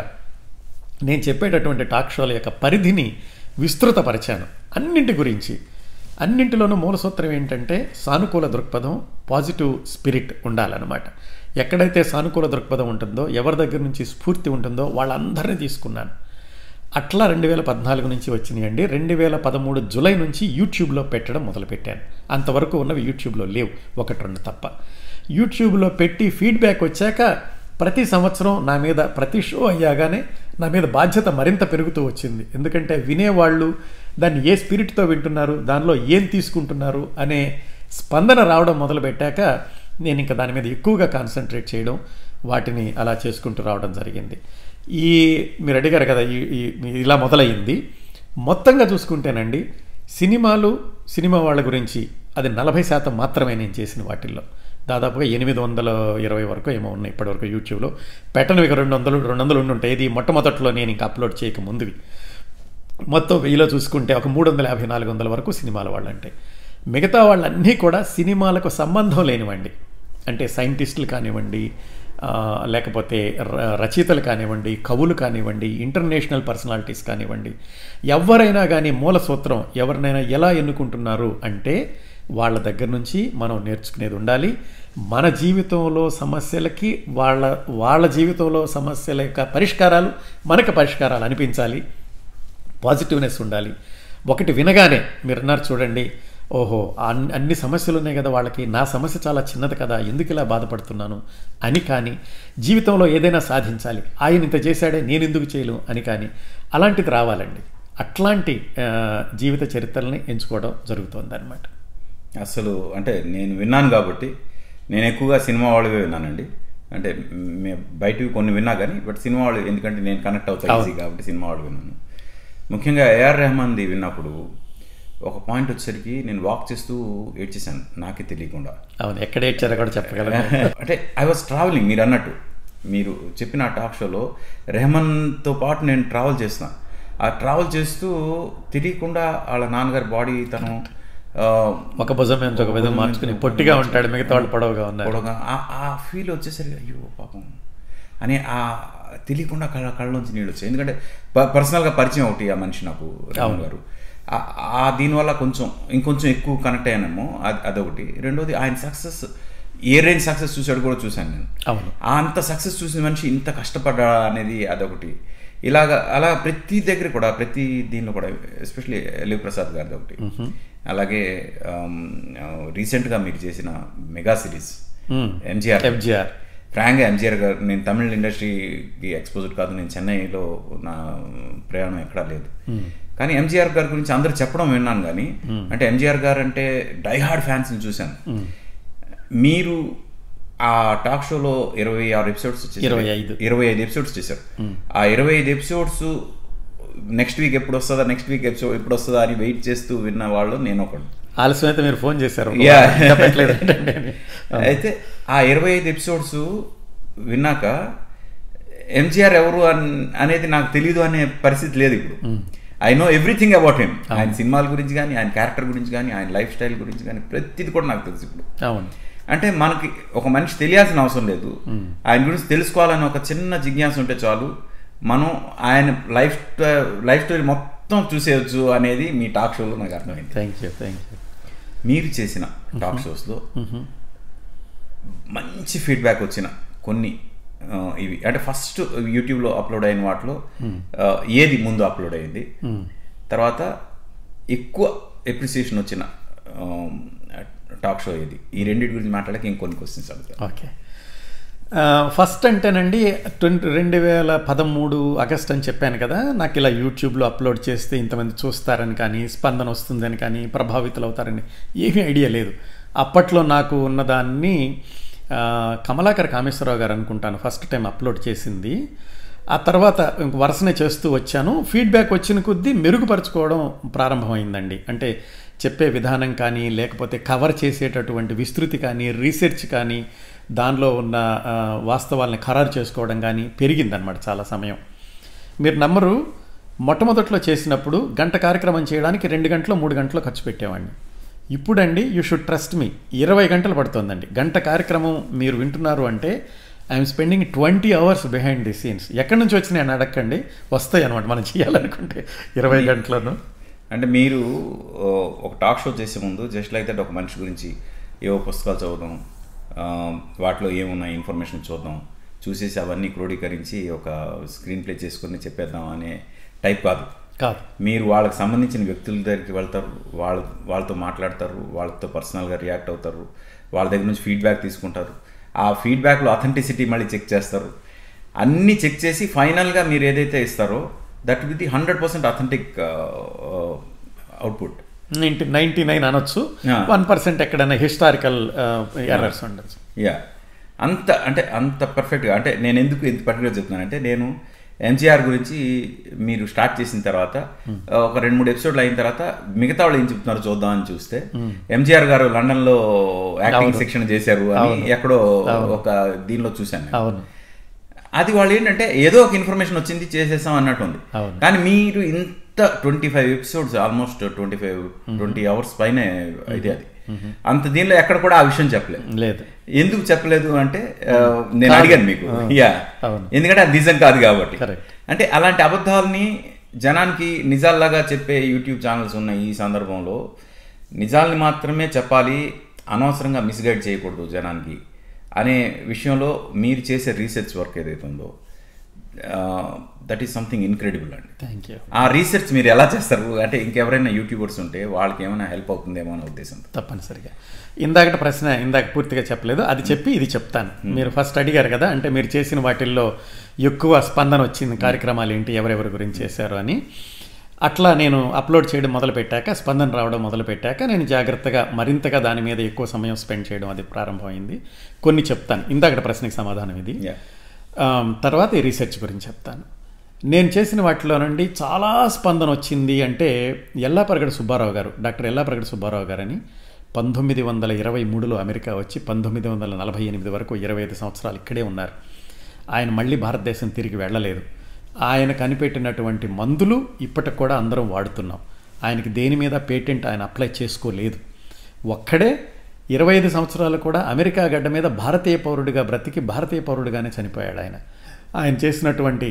నేను చెప్పేటటువంటి టాక్ షోల యొక్క పరిధిని విస్తృతపరిచాను అన్నింటి గురించి అన్నింటిలోనూ మూల సూత్రం ఏంటంటే సానుకూల దృక్పథం పాజిటివ్ స్పిరిట్ ఉండాలన్నమాట ఎక్కడైతే సానుకూల దృక్పథం ఉంటుందో ఎవరి దగ్గర నుంచి స్ఫూర్తి ఉంటుందో వాళ్ళందరినీ తీసుకున్నాను అట్లా రెండు వేల పద్నాలుగు నుంచి వచ్చినాయండి రెండు వేల పదమూడు జూలై నుంచి యూట్యూబ్లో పెట్టడం మొదలుపెట్టాను అంతవరకు ఉన్నవి యూట్యూబ్లో లేవు ఒకటి రెండు తప్ప యూట్యూబ్లో పెట్టి ఫీడ్బ్యాక్ వచ్చాక ప్రతి సంవత్సరం నా మీద ప్రతి షో అయ్యాగానే నా మీద బాధ్యత మరింత పెరుగుతూ వచ్చింది ఎందుకంటే వినేవాళ్ళు దాన్ని ఏ స్పిరిట్తో వింటున్నారు దానిలో ఏం తీసుకుంటున్నారు అనే స్పందన రావడం మొదలుపెట్టాక నేను ఇంకా దాని మీద ఎక్కువగా కాన్సన్ట్రేట్ చేయడం వాటిని అలా చేసుకుంటూ రావడం జరిగింది ఈ మీరు అడిగారు కదా ఈ ఈ- ఇలా మొదలయ్యింది మొత్తంగా చూసుకుంటేనండి సినిమాలు సినిమా వాళ్ళ గురించి అది నలభై శాతం మాత్రమే నేను చేసిన వాటిల్లో దాదాపుగా ఎనిమిది వందల ఇరవై వరకు ఏమో ఉన్నాయి ఇప్పటివరకు యూట్యూబ్లో పెట్టనివి ఇక రెండు వందలు రెండు వందలు ఉండి ఉంటాయి ఇది మొట్టమొదట్లో నేను ఇంకా అప్లోడ్ చేయక ముందువి మొత్తం వెయ్యిలో చూసుకుంటే ఒక మూడు వందల యాభై నాలుగు వందల వరకు సినిమాల వాళ్ళు అంటే మిగతా వాళ్ళన్నీ కూడా సినిమాలకు సంబంధం లేనివ్వండి అంటే సైంటిస్టులు కానివ్వండి ఆ, లేకపోతే ర- రచయితలు కానివ్వండి కవులు కానివ్వండి ఇంటర్నేషనల్ పర్సనాలిటీస్ కానివ్వండి ఎవరైనా కానీ మూల సూత్రం ఎవరినైనా ఎలా ఎన్నుకుంటున్నారు అంటే వాళ్ళ దగ్గర నుంచి మనం నేర్చుకునేది ఉండాలి మన జీవితంలో సమస్యలకి వాళ్ళ వాళ్ళ జీవితంలో సమస్యల యొక్క పరిష్కారాలు మనకు పరిష్కారాలు అనిపించాలి పాజిటివ్నెస్ ఉండాలి ఒకటి వినగానే మీరు అన్నారు చూడండి ఓహో అన్- అన్ని సమస్యలు ఉన్నాయి కదా వాళ్ళకి నా సమస్య చాలా చిన్నది కదా ఎందుకు ఇలా బాధపడుతున్నాను అని కానీ జీవితంలో ఏదైనా సాధించాలి ఆయన ఇంత చేశాడే నేను ఎందుకు చేయలేను అని కానీ అలాంటిది రావాలండి అట్లాంటి ఆ, జీవిత చరిత్రల్ని ఎంచుకోవడం జరుగుతుంది అనమాట అసలు అంటే నేను విన్నాను కాబట్టి నేను ఎక్కువగా సినిమా వాళ్ళవే విన్నానండి అంటే మే- బయటివి కొన్ని విన్నా కానీ బట్ సినిమా వాళ్ళు ఎందుకంటే నేను కనెక్ట్ అవుతా ఈజీ కాబట్టి సినిమా వాళ్ళు విన్నాను ముఖ్యంగా ఏఆర్ రెహమాన్ది విన్నప్పుడు ఒక పాయింట్ వచ్చేసరికి నేను వాక్ చేస్తూ ఏడ్చేసాను నాకే తెలియకుండా అవును ఎక్కడ ఏడ్చారో కూడా చెప్పగలను అంటే ఐ వాజ్ ట్రావెలింగ్ మీరు అన్నట్టు మీరు చెప్పిన టాక్ షోలో రెహమాన్తో పాటు నేను ట్రావెల్ చేసిన ఆ ట్రావెల్ చేస్తూ తెలియకుండా వాళ్ళ నాన్నగారి బాడీ తను ఆ, ఒక భుజం మీద ఒక విధం మార్చుకుని పొట్టిగా ఉంటాడు మిగతా వాళ్ళు పొడవుగా ఉన్నారు పొడవుగా ఆ- ఆ ఫీల్ వచ్చేసరికి అయ్యో పాపం అని ఆ తెలియకుండా కళ్ళ కళ్ళలోంచి నీళ్ళు వచ్చాయి ఎందుకంటే ప- పర్సనల్గా పరిచయం ఒకటి ఆ మనిషి నాకు రామ్ గారు ఆ- ఆ దీనివల్ల కొంచెం ఇంకొంచెం ఎక్కువ కనెక్ట్ అయ్యానేమో అది అదొకటి రెండోది ఆయన సక్సెస్ ఏ రేంజ్ సక్సెస్ చూసాడు కూడా చూశాను నేను అవును ఆ అంత సక్సెస్ చూసిన మనిషి ఇంత కష్టపడ్డా అనేది అదొకటి ఇలాగ అలా ప్రతి దగ్గర కూడా ప్రతి దీనిలో కూడా ఎస్పెషలీ ఎల్వి ప్రసాద్ గారిది ఒకటి అలాగే రీసెంట్గా మీరు చేసిన మెగా సిరీస్ ఎంజిఆర్ ఎఫ్జిఆర్ ఫ్రాంక్గా ఎంజిఆర్ గారు నేను తమిళ ఇండస్ట్రీకి ఎక్స్పోజ్డ్ కాదు నేను చెన్నైలో నా ప్రయాణం ఎక్కడా లేదు కానీ ఎంజిఆర్ గారి గురించి అందరూ చెప్పడం విన్నాను కానీ అంటే ఎంజిఆర్ గారు అంటే డైహార్డ్ ఫ్యాన్స్ని చూశాను మీరు ఆ టాక్ షోలో ఇరవై ఆరు ఎపిసోడ్స్ ఇరవై ఐదు. ఇరవై ఐదు ఎపిసోడ్స్ చేశారు ఆ ఇరవై ఐదు ఎపిసోడ్స్ నెక్స్ట్ వీక్ ఎప్పుడు వస్తుందా నెక్స్ట్ వీక్ ఎపిసోడ్ ఎప్పుడు వస్తుందా అని వెయిట్ చేస్తూ విన్న వాళ్ళు నేను ఒకడు ఆలస్యం అయితే మీరు ఫోన్ చేశారు Yeah. ఇంకా పెట్టలేదు ఏంటంటే అని. అయితే ఆ ఇరవై ఐదు ఎపిసోడ్స్ విన్నాక ఎంజిఆర్ ఎవరు అన్- అనేది నాకు తెలియదు అనే పరిస్థితి లేదు ఇప్పుడు I know everything about him ఆయన సినిమాల గురించి కానీ ఆయన క్యారెక్టర్ గురించి కానీ ఆయన లైఫ్ స్టైల్ గురించి కానీ ప్రతిది కూడా నాకు తెలుసు ఇప్పుడు అవును అంటే మనకి ఒక మనిషి తెలియాల్సిన అవసరం లేదు ఆయన గురించి తెలుసుకోవాలని ఒక చిన్న జిజ్ఞాస ఉంటే చాలు మనం ఆయన లైఫ్ లైఫ్ స్టోరీ మొత్తం మొత్తం చూసేయచ్చు అనేది మీ టాక్ షోలో నాకు అర్థమైంది థ్యాంక్ యూ థ్యాంక్ యూ మీరు చేసిన టాక్ షోస్లో మంచి ఫీడ్బ్యాక్ వచ్చిన కొన్ని ఆ, ఇవి అంటే ఫస్ట్ యూట్యూబ్లో అప్లోడ్ అయిన వాటిలో ఆ, ఏది ముందు అప్లోడ్ అయింది తర్వాత ఎక్కువ ఎప్రిసియేషన్ వచ్చిన టాక్ షో ఇది ఈ రెండింటి గురించి మాట్లాడక ఇంకొన్ని క్వశ్చన్స్ అడుగుతాను ఓకే ఆ, ఫస్ట్ అంటేనండి ట్వంటీ రెండు వేల పదమూడు ఆగస్ట్ అని చెప్పాను కదా నాకు ఇలా యూట్యూబ్లో అప్లోడ్ చేస్తే ఇంతమంది చూస్తారని కానీ స్పందన వస్తుందని కానీ ప్రభావితులు అవుతారని ఏమీ ఐడియా లేదు అప్పట్లో నాకు ఉన్నదాన్ని ఆ, కమలాకర్ కామేశ్వరరావు గారు అనుకుంటాను ఫస్ట్ టైం అప్లోడ్ చేసింది ఆ తర్వాత ఇంక వరుసనే చేస్తూ వచ్చాను ఫీడ్బ్యాక్ వచ్చిన కొద్దీ మెరుగుపరుచుకోవడం ప్రారంభమైందండి అంటే చెప్పే విధానం కానీ లేకపోతే కవర్ చేసేటటువంటి విస్తృతి కానీ రీసెర్చ్ కానీ దానిలో ఉన్న ఆ, వాస్తవాల్ని ఖరారు చేసుకోవడం కానీ పెరిగిందనమాట చాలా సమయం మీరు నమ్మరు మొట్టమొదట్లో చేసినప్పుడు గంట కార్యక్రమం చేయడానికి రెండు గంటలు మూడు గంటలు ఖర్చు పెట్టేవాడిని ఇప్పుడండి యూ షుడ్ ట్రస్ట్ మీ ఇరవై గంటలు పడుతుందండి గంట కార్యక్రమం మీరు వింటున్నారు అంటే I'm spending twenty hours behind the scenes ఎక్కడి నుంచి వచ్చినాయి అని అడగండి వస్తాయి అనమాట మనం చేయాలనుకుంటే ఇరవై గంటలను అంటే మీరు ఓ, ఒక టాక్ షో చేసే ముందు జస్ట్ లైక్ దట్ ఒక మనిషి గురించి ఏవో పుస్తకాలు చదువుదాం ఆ, వాటిలో ఏమున్నాయి ఇన్ఫర్మేషన్ చూద్దాం చూసేసి అవన్నీ క్రోడీకరించి ఒక స్క్రీన్ ప్లే చేసుకుని చెప్పేద్దాం అనే టైప్ కాదు కాదు మీరు వాళ్ళకి సంబంధించిన వ్యక్తుల దగ్గరికి వెళ్తారు వాళ్ళ వాళ్ళతో మాట్లాడతారు వాళ్ళతో పర్సనల్గా రియాక్ట్ అవుతారు వాళ్ళ దగ్గర నుంచి ఫీడ్బ్యాక్ తీసుకుంటారు ఆ ఫీడ్బ్యాక్లో అథెంటిసిటీ మళ్ళీ చెక్ చేస్తారు అన్నీ చెక్ చేసి ఫైనల్గా మీరు ఏదైతే ఇస్తారో that with the hundred percent authentic output ninety ninety nine అనొచ్చు Yeah. వన్ పర్సెంట్ ఎక్కడైనా హిస్టారికల్ ఎర్రర్స్ ఉండొచ్చు యా అంత అంటే అంత పర్ఫెక్ట్గా అంటే నేను ఎందుకు ఎంత పర్టికులర్ చెప్తున్నానంటే నేను ఎంజీఆర్ గురించి మీరు స్టార్ట్ చేసిన తర్వాత ఒక రెండు మూడు ఎపిసోడ్లు అయిన తర్వాత మిగతా వాళ్ళు ఏం చెప్తున్నారు చూద్దాం అని చూస్తే ఎంజీఆర్ గారు లండన్ లో యాక్టింగ్ శిక్షణ చేశారు అని ఎక్కడో ఒక దీనిలో చూశాను నేను. అవును అది వాళ్ళు ఏంటంటే ఏదో ఒక ఇన్ఫర్మేషన్ వచ్చింది చేసేసాం అన్నట్టు ఉంది అవును. కానీ మీరు ఇంత twenty five episodes almost twenty five twenty hours పైన ఇది అది అంత దీనిలో ఎక్కడ కూడా ఆ విషయం చెప్పలేదు లేదు ఎందుకు చెప్పలేదు అంటే ఆ, నేను అడిగాను మీకు యా అవును. ఎందుకంటే అది నిజం కాదు కాబట్టి Correct. అంటే అలాంటి అబద్ధాలని జనానికి నిజాల్లాగా చెప్పే యూట్యూబ్ ఛానల్స్ ఉన్న ఈ సందర్భంలో నిజాల్ని మాత్రమే చెప్పాలి అనవసరంగా మిస్గైడ్ చేయకూడదు జనానికి అనే విషయంలో మీరు చేసే రీసెర్చ్ వర్క్ ఏదైతే ఉందో దట్ ఈస్ సంథింగ్ ఇన్క్రెడిబుల్ అండి థ్యాంక్ యూ ఆ రీసెర్చ్ మీరు ఎలా చేస్తారు అంటే ఇంకెవరైనా యూట్యూబర్స్ ఉంటే వాళ్ళకి ఏమైనా హెల్ప్ అవుతుందేమో అనే ఉద్దేశంతో తప్పనిసరిగా ఇందాకటి ప్రశ్న ఇందాక పూర్తిగా చెప్పలేదు అది చెప్పి ఇది చెప్తాను మీరు ఫస్ట్ అడిగారు కదా అంటే మీరు చేసిన వాటిల్లో ఎక్కువ స్పందన వచ్చింది కార్యక్రమాలు ఏంటి ఎవరెవరి గురించి చేశారు అని అట్లా నేను అప్లోడ్ చేయడం మొదలుపెట్టాక స్పందన రావడం మొదలుపెట్టాక నేను జాగ్రత్తగా మరింతగా దాని మీద ఎక్కువ సమయం స్పెండ్ చేయడం అది ప్రారంభమైంది కొన్ని చెప్తాను ఇందాకటి ప్రశ్నకి సమాధానం ఇది Yeah. ఆమ్, తర్వాత ఈ రీసెర్చ్ గురించి చెప్తాను నేను చేసిన వాటిలో నుండి చాలా స్పందన వచ్చింది అంటే ఎల్లాపరగడ సుబ్బారావు గారు డాక్టర్ ఎల్లాపరగడ సుబ్బారావు గారని పంతొమ్మిది వందల ఇరవై మూడులో అమెరికా వచ్చి పంతొమ్మిది వందల నలభై ఎనిమిది వరకు ఇరవై ఐదు సంవత్సరాలు ఇక్కడే ఉన్నారు ఆయన మళ్ళీ భారతదేశం తిరిగి వెళ్ళలేదు ఆయన కనిపెట్టినటువంటి మందులు ఇప్పటికి కూడా అందరం వాడుతున్నాం ఆయనకి దేని మీద పేటెంట్ ఆయన అప్లై చేసుకోలేదు ఒక్కడే ఇరవై ఐదు సంవత్సరాలు కూడా అమెరికా గడ్డ మీద భారతీయ పౌరుడిగా బ్రతికి భారతీయ పౌరుడిగానే చనిపోయాడు ఆయన ఆయన చేసినటువంటి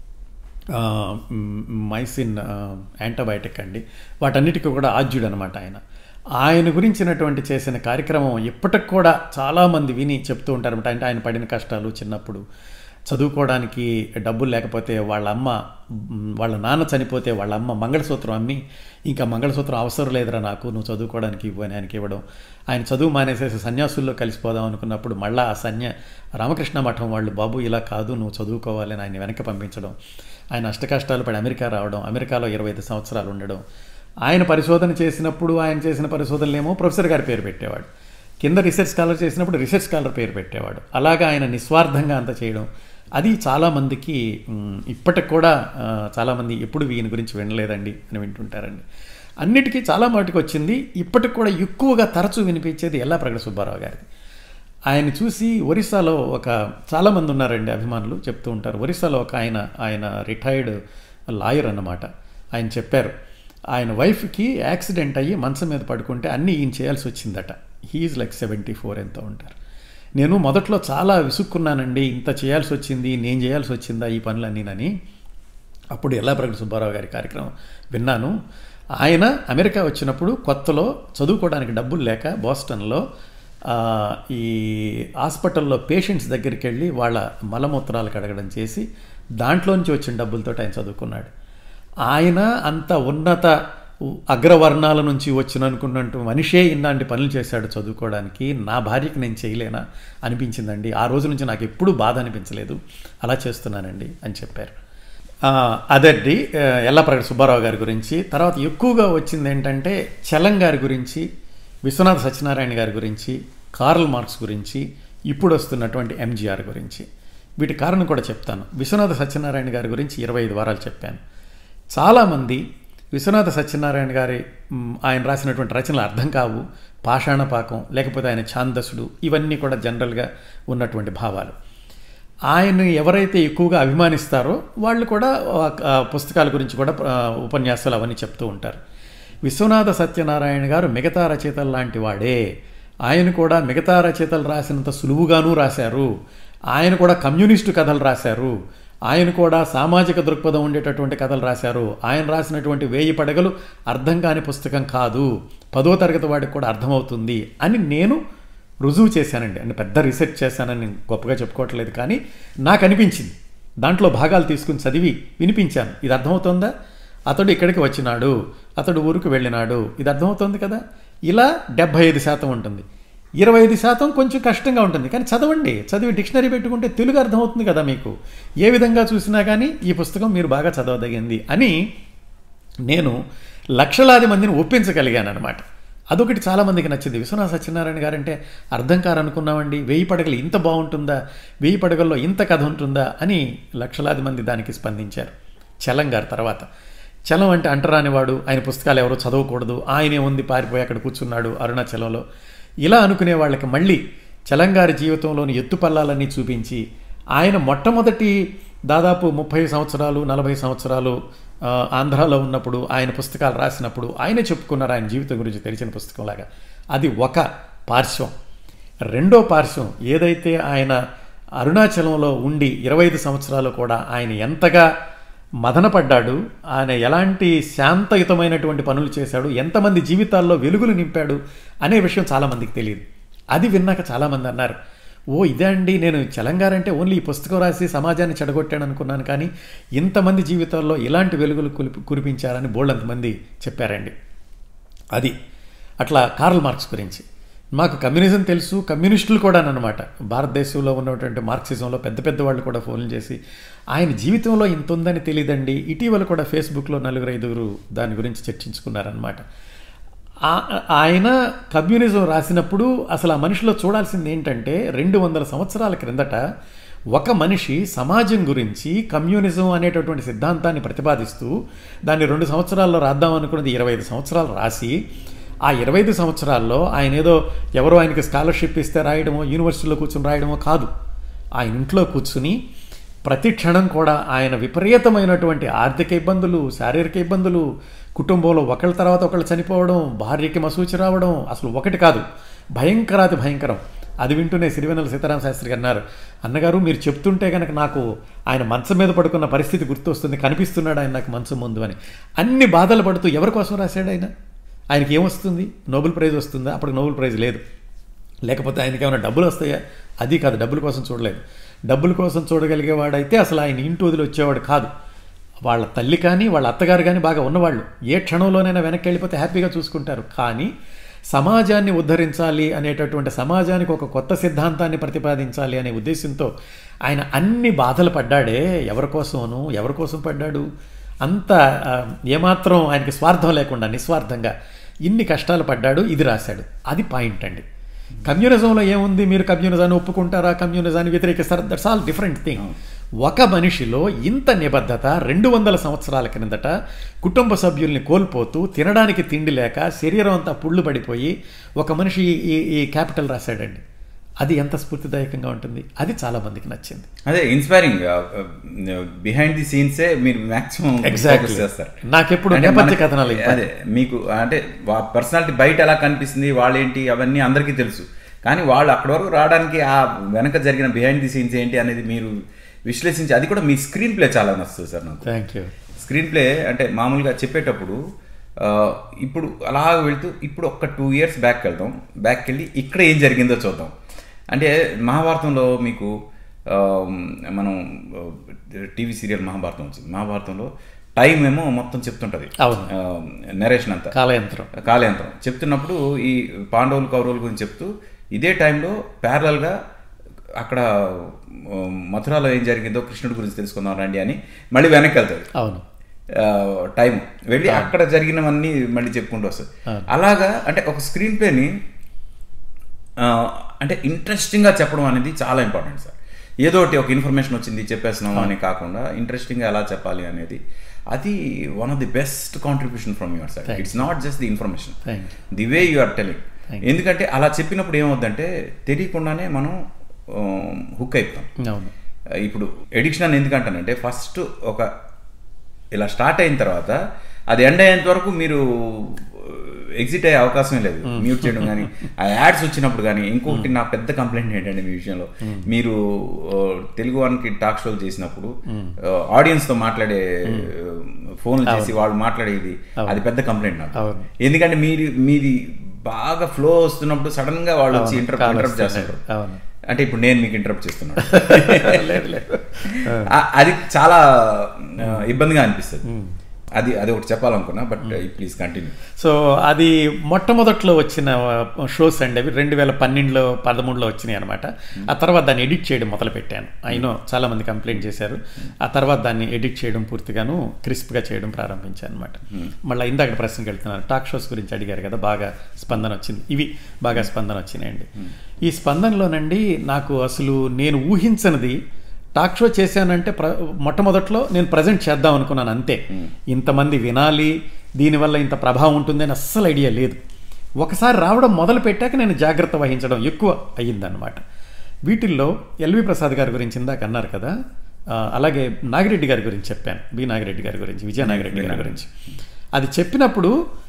ఆ, మ్, మైసిన్ ఆ, యాంటీబయాటిక్ అండి వాటన్నిటికీ కూడా ఆద్యుడు అనమాట ఆయన ఆయన గురించినటువంటి చేసిన కార్యక్రమం ఇప్పటికి కూడా చాలామంది విని చెప్తూ ఉంటారన్నమాట అంటే ఆయన పడిన కష్టాలు చిన్నప్పుడు చదువుకోవడానికి డబ్బులు లేకపోతే వాళ్ళ అమ్మ మ్, వాళ్ళ నాన్న చనిపోతే వాళ్ళ అమ్మ మంగళసూత్రం అమ్మి ఇంకా మంగళసూత్రం అవసరం లేదురా నాకు నువ్వు చదువుకోవడానికి ఇవ్వు అని ఆయనకి ఇవ్వడం ఆయన చదువు మానేసేసి సన్యాసుల్లో కలిసిపోదాం అనుకున్నప్పుడు మళ్ళా ఆ సన్య రామకృష్ణ మఠం వాళ్ళు బాబు ఇలా కాదు నువ్వు చదువుకోవాలని ఆయన వెనక్కి పంపించడం ఆయన అష్టకష్టాలు పడి అమెరికా రావడం అమెరికాలో ఇరవై ఐదు సంవత్సరాలు ఉండడం ఆయన పరిశోధన చేసినప్పుడు ఆయన చేసిన పరిశోధనలేమో ప్రొఫెసర్ గారి పేరు పెట్టేవాడు కింద రీసెర్చ్ స్కాలర్ చేసినప్పుడు రీసెర్చ్ స్కాలర్ పేరు పెట్టేవాడు అలాగా ఆయన నిస్వార్థంగా అంత చేయడం అది చాలామందికి మ్, ఇప్పటికి కూడా ఆ, చాలామంది ఎప్పుడు వీని గురించి వినలేదండి అని వింటుంటారండి అన్నిటికీ చాలా మటుకు వచ్చింది ఇప్పటికి కూడా ఎక్కువగా తరచూ వినిపించేది ఎల్లా ప్రగడ సుబ్బారావు గారిది ఆయన చూసి ఒరిస్సాలో ఒక చాలామంది ఉన్నారండి అభిమానులు చెప్తూ ఉంటారు ఒరిస్సాలో ఒక ఆయన ఆయన రిటైర్డ్ లాయర్ అన్నమాట ఆయన చెప్పారు ఆయన వైఫ్కి యాక్సిడెంట్ అయ్యి మంచం మీద పడుకుంటే అన్నీ ఈయన చేయాల్సి వచ్చిందట హీఈస్ లైక్ సెవెంటీ ఫోర్ ఎంతో ఉంటారు నేను మొదట్లో చాలా విసుక్కున్నానండి ఇంత చేయాల్సి వచ్చింది నేను చేయాల్సి వచ్చిందా ఈ పనులన్నీనని అప్పుడు ఎల్లాప్రగడ సుబ్బారావు గారి కార్యక్రమం విన్నాను ఆయన అమెరికా వచ్చినప్పుడు కొత్తలో చదువుకోవడానికి డబ్బులు లేక బోస్టన్లో ఆ, ఈ హాస్పిటల్లో పేషెంట్స్ దగ్గరికి వెళ్ళి వాళ్ళ మలమూత్రాలు కడగడం చేసి దాంట్లోంచి వచ్చిన డబ్బులతో ఆయన చదువుకున్నాడు ఆయన అంత ఉన్నత ఉ- అగ్రవర్ణాల నుంచి వచ్చిన అనుకున్నట్టు మనిషే ఇన్నాంటి పనులు చేశాడు చదువుకోవడానికి నా భార్యకి నేను చేయలేనా అనిపించిందండి ఆ రోజు నుంచి నాకు ఎప్పుడూ బాధ అనిపించలేదు అలా చేస్తున్నానండి అని చెప్పారు ఆ, అదండి ఆ, ఎల్లప్రగడ సుబ్బారావు గారి గురించి తర్వాత ఎక్కువగా వచ్చింది ఏంటంటే చలం గారి గురించి విశ్వనాథ సత్యనారాయణ గారి గురించి కార్ల్ మార్క్స్ గురించి ఇప్పుడు వస్తున్నటువంటి ఎంజీఆర్ గురించి వీటి కారణం కూడా చెప్తాను విశ్వనాథ సత్యనారాయణ గారి గురించి ఇరవై ఐదు వారాలు చెప్పాను చాలామంది విశ్వనాథ సత్యనారాయణ గారి మ్, ఆయన రాసినటువంటి రచనలు అర్థం కావు పాషాణపాకం లేకపోతే ఆయన ఛాందసుడు ఇవన్నీ కూడా జనరల్గా ఉన్నటువంటి భావాలు ఆయన్ని ఎవరైతే ఎక్కువగా అభిమానిస్తారో వాళ్ళు కూడా ఆ, ఆ పుస్తకాల గురించి కూడా ఆ, ఉపన్యాసాలు అవన్నీ చెప్తూ ఉంటారు విశ్వనాథ సత్యనారాయణ గారు మిగతా రచయితలు లాంటి వాడే ఆయన కూడా మిగతా రచయితలు రాసినంత సులువుగానూ రాశారు ఆయన కూడా కమ్యూనిస్టు కథలు రాశారు ఆయన కూడా సామాజిక దృక్పథం ఉండేటటువంటి కథలు రాశారు ఆయన రాసినటువంటి వేయి పడగలు అర్థం కాని పుస్తకం కాదు పదో తరగతి వాడికి కూడా అర్థమవుతుంది అని నేను రుజువు చేశానండి అంటే పెద్ద రీసెర్చ్ చేశానని నేను గొప్పగా చెప్పుకోవట్లేదు కానీ నాకు అనిపించింది దాంట్లో భాగాలు తీసుకుని చదివి వినిపించాను ఇది అర్థమవుతుందా అతడు ఇక్కడికి వచ్చినాడు అతడు ఊరికి వెళ్ళినాడు ఇది అర్థమవుతుంది కదా ఇలా డెబ్భై ఐదు శాతం ఉంటుంది ఇరవై ఐదు శాతం కొంచెం కష్టంగా ఉంటుంది కానీ చదవండి చదివి డిక్షనరీ పెట్టుకుంటే తెలుగు అర్థమవుతుంది కదా మీకు ఏ విధంగా చూసినా కానీ ఈ పుస్తకం మీరు బాగా చదవదగింది అని నేను లక్షలాది మందిని ఒప్పించగలిగాను అనమాట అదొకటి చాలామందికి నచ్చింది విశ్వనాథ సత్యనారాయణ గారంటే అర్థం కారనుకున్నామండి వెయ్యి పడగలు ఇంత బాగుంటుందా వెయ్యి పడగల్లో ఇంత కథ ఉంటుందా అని లక్షలాది మంది దానికి స్పందించారు చలం గారు తర్వాత చలం అంటే అంటరానివాడు ఆయన పుస్తకాలు ఎవరో చదవకూడదు ఆయనే ఉంది పారిపోయి అక్కడ కూర్చున్నాడు అరుణాచలంలో ఇలా అనుకునే వాళ్ళకి మళ్ళీ చలం గారి జీవితంలోని ఎత్తుపల్లాలన్నీ చూపించి ఆయన మొట్టమొదటి దాదాపు ముప్పై సంవత్సరాలు నలభై సంవత్సరాలు ఆ, ఆంధ్రాలో ఉన్నప్పుడు ఆయన పుస్తకాలు రాసినప్పుడు ఆయనే చెప్పుకున్నారు ఆయన జీవితం గురించి తెలిసిన పుస్తకంలాగా అది ఒక పార్శ్వం రెండో పార్శ్వం ఏదైతే ఆయన అరుణాచలంలో ఉండి ఇరవై ఐదు సంవత్సరాలు కూడా ఆయన ఎంతగా మదనపడ్డాడు ఆయన ఎలాంటి శాంతయుతమైనటువంటి పనులు చేశాడు ఎంతమంది జీవితాల్లో వెలుగులు నింపాడు అనే విషయం చాలామందికి తెలియదు అది విన్నాక చాలామంది అన్నారు ఓ ఇదే అండి నేను చలంగారంటే ఓన్లీ ఈ పుస్తకం రాసి సమాజాన్ని చెడగొట్టాను అనుకున్నాను కానీ ఇంతమంది జీవితాల్లో ఇలాంటి వెలుగులు కులిపి కురిపించారని బోల్డంతమంది చెప్పారండి అది అట్లా కార్ల్ మార్క్స్ గురించి మాకు కమ్యూనిజం తెలుసు కమ్యూనిస్టులు కూడా అనమాట భారతదేశంలో ఉన్నటువంటి మార్క్సిజంలో పెద్ద పెద్ద వాళ్ళు కూడా ఫోన్లు చేసి ఆయన జీవితంలో ఇంత ఉందని తెలియదండి ఇటీవల కూడా ఫేస్బుక్లో నలుగురు ఐదుగురు దాని గురించి చర్చించుకున్నారనమాట ఆ- ఆయన కమ్యూనిజం రాసినప్పుడు అసలు ఆ మనిషిలో చూడాల్సింది ఏంటంటే రెండు వందల సంవత్సరాల క్రిందట ఒక మనిషి సమాజం గురించి కమ్యూనిజం అనేటటువంటి సిద్ధాంతాన్ని ప్రతిపాదిస్తూ దాన్ని రెండు సంవత్సరాల్లో రాద్దాం అనుకున్నది ఇరవై ఐదు సంవత్సరాలు రాసి ఆ ఇరవై ఐదు సంవత్సరాల్లో ఆయన ఏదో ఎవరో ఆయనకి స్కాలర్షిప్ ఇస్తే రాయడమో యూనివర్సిటీలో కూర్చొని రాయడమో కాదు ఆయన ఇంట్లో కూర్చుని ప్రతి క్షణం కూడా ఆయన విపరీతమైనటువంటి ఆర్థిక ఇబ్బందులు శారీరక ఇబ్బందులు కుటుంబంలో ఒకళ్ళ తర్వాత ఒకళ్ళు చనిపోవడం భార్యకి మసూచి రావడం అసలు ఒకటి కాదు భయంకరాతి భయంకరం అది వింటూనే సిరివెన్నెల సీతారామ శాస్త్రి గారు అన్నారు అన్నగారు మీరు చెప్తుంటే కనుక నాకు ఆయన మంచం మీద పడుకున్న పరిస్థితి గుర్తొస్తుంది కనిపిస్తున్నాడు ఆయన నాకు మంచం ముందు అని అన్ని బాధలు పడుతూ ఎవరి కోసం రాశాడు ఆయన ఆయనకి ఏమొస్తుంది నోబెల్ ప్రైజ్ వస్తుందా అప్పుడు నోబెల్ ప్రైజ్ లేదు లేకపోతే ఆయనకి ఏమైనా డబ్బులు వస్తాయా అది కాదు డబ్బుల కోసం చూడలేదు డబ్బుల కోసం చూడగలిగేవాడైతే అసలు ఆయన ఇంటి వదిలి వచ్చేవాడు కాదు వాళ్ళ తల్లి కానీ వాళ్ళ అత్తగారు కానీ బాగా ఉన్నవాళ్ళు ఏ క్షణంలోనైనా వెనక్కి వెళ్ళిపోతే హ్యాపీగా చూసుకుంటారు కానీ సమాజాన్ని ఉద్ధరించాలి అనేటటువంటి సమాజానికి ఒక కొత్త సిద్ధాంతాన్ని ప్రతిపాదించాలి అనే ఉద్దేశంతో ఆయన అన్ని బాధలు పడ్డాడే ఎవరి కోసమను ఎవరి కోసం పడ్డాడు అంత ఆ, ఏమాత్రం ఆయనకి స్వార్థం లేకుండా నిస్వార్థంగా ఇన్ని కష్టాలు పడ్డాడు ఇది రాశాడు అది పాయింట్ అండి కమ్యూనిజంలో ఏముంది మీరు కమ్యూనిజాన్ని ఒప్పుకుంటారా కమ్యూనిజాన్ని వ్యతిరేకిస్తారా దట్స్ ఆల్ డిఫరెంట్ థింగ్ ఒక మనిషిలో ఇంత నిబద్ధత రెండు వందల సంవత్సరాల క్రిందట కుటుంబ సభ్యుల్ని కోల్పోతూ తినడానికి తిండి లేక శరీరం అంతా పుళ్ళు పడిపోయి ఒక మనిషి ఈ ఈ క్యాపిటల్ రాశాడండి అది ఎంత స్ఫూర్తిదాయకంగా ఉంటుంది అది చాలా మందికి నచ్చింది అదే ఇన్స్పైరింగ్ బిహైండ్ ది సీన్సే మీరు మాక్సిమం Exactly. చేస్తారు నాకెప్పుడు అంటే నేపథ్య మనకి- కథనాలు important. అదే మీకు అంటే పర్సనాలిటీ బయట ఎలా కనిపిస్తుంది వాళ్ళేంటి అవన్నీ అందరికీ తెలుసు కానీ వాళ్ళు అక్కడి వరకు రావడానికి ఆ వెనక జరిగిన బిహైండ్ ది సీన్స్ ఏంటి అనేది మీరు విశ్లేషించి అది కూడా మీ స్క్రీన్ ప్లే చాలా నచ్చుతుంది సార్ నాకు థ్యాంక్ యూ స్క్రీన్ ప్లే అంటే మామూలుగా చెప్పేటప్పుడు ఆ, ఇప్పుడు అలా వెళ్తూ ఇప్పుడు ఒక టూ ఇయర్స్ బ్యాక్ వెళ్దాం బ్యాక్ వెళ్ళి ఇక్కడ ఏం జరిగిందో చూద్దాం అంటే మహాభారతంలో మీకు ఆ, మనం టీవీ సీరియల్ మహాభారతం వచ్చింది మహాభారతంలో టైం ఏమో మొత్తం చెప్తుంటది అవును. నెరేషన్ అంతా కాలయంత్రం కాలయంత్రం చెప్తున్నప్పుడు ఈ పాండవులు కౌరవుల గురించి చెప్తూ ఇదే టైంలో ప్యారలల్గా అక్కడ ఆ, మథురాలో ఏం జరిగిందో కృష్ణుడి గురించి తెలుసుకుందాం రండి అని మళ్ళీ వెనక్కి వెళ్తుంది అవును టైం వెళ్ళి అక్కడ జరిగినవన్నీ మళ్ళీ చెప్పుకుంటూ వస్తుంది అలాగా అంటే ఒక స్క్రీన్ ప్లేని అంటే ఇంట్రెస్టింగ్గా చెప్పడం అనేది చాలా ఇంపార్టెంట్ సార్ ఏదో ఒకటి ఒక ఇన్ఫర్మేషన్ వచ్చింది చెప్పేస్తున్నాం అని కాకుండా ఇంట్రెస్టింగ్గా ఎలా చెప్పాలి అనేది అది one of the best contribution from your side it's not just the information thank the way you are telling ఎందుకంటే అలా చెప్పినప్పుడు ఏమవుద్దంటే తెలియకుండానే మనం హుక్ అయిపోతాం యూ అవును ఇప్పుడు ఎడిక్షన్ అని ఎందుకంటానంటే ఫస్ట్ ఒక ఇలా స్టార్ట్ అయిన తర్వాత అది ఎండ్ అయ్యేంత వరకు మీరు ఎగ్జిట్ అయ్యే అవకాశం లేదు మ్యూట్ చేయడం కానీ ఆ యాడ్స్ వచ్చినప్పుడు కానీ ఇంకొకటి నా పెద్ద కంప్లైంట్ ఏంటంటే మీ విషయంలో మీరు ఆ, తెలుగు వన్కి టాక్ షోలు చేసినప్పుడు ఆడియన్స్ తో మాట్లాడే ఫోన్లు చేసి వాళ్ళు మాట్లాడేది అది పెద్ద కంప్లైంట్ నాకు అవును. ఎందుకంటే మీరు మీది బాగా ఫ్లో వస్తున్నప్పుడు సడన్ గా వాళ్ళు వచ్చి ఇంటరప్ట్ కాల్ ఇంటరప్ట్ వస్తున్నాయి. చేస్తారు అవును అంటే ఇప్పుడు నేను మీకు ఇంటరప్ట్ చేస్తున్నాను లేదు లేదు ఆ- అది చాలా ఆ, ఇబ్బందిగా అనిపిస్తుంది అది అది ఒకటి చెప్పాలనుకున్నా బట్ ప్లీజ్ కంటిన్యూ సో అది మొట్టమొదట్లో వచ్చిన షోస్ అండి అవి రెండు వేల పన్నెండులో పదమూడులో వచ్చినాయి అనమాట ఆ తర్వాత దాన్ని ఎడిట్ చేయడం మొదలు పెట్టాను అయినో చాలా మంది కంప్లైంట్ చేశారు ఆ తర్వాత దాన్ని ఎడిట్ చేయడం పూర్తిగాను క్రిస్ప్గా చేయడం ప్రారంభించాను అనమాట మళ్ళీ ఇందాక ప్రశ్నకి వెళ్తున్నాను టాక్ షోస్ గురించి అడిగారు కదా బాగా స్పందన వచ్చింది ఇవి బాగా స్పందన వచ్చినాయండి ఈ స్పందనలోనండి నాకు అసలు నేను ఊహించనిది టాక్ షో చేశానంటే ప్ర మొట్టమొదట్లో నేను ప్రజెంట్ చేద్దాం అనుకున్నాను అంతే ఇంతమంది వినాలి దీనివల్ల ఇంత ప్రభావం ఉంటుందని అస్సలు ఐడియా లేదు ఒకసారి రావడం మొదలు పెట్టాక నేను జాగ్రత్త వహించడం ఎక్కువ అయ్యిందనమాట వీటిల్లో ఎల్వి ప్రసాద్ గారి గురించి ఇందాక అన్నారు కదా ఆ, అలాగే నాగిరెడ్డి గారి గురించి చెప్పాను బి నాగిరెడ్డి గారి గురించి విజయ నాగిరెడ్డి గారి గురించి అది చెప్పినప్పుడు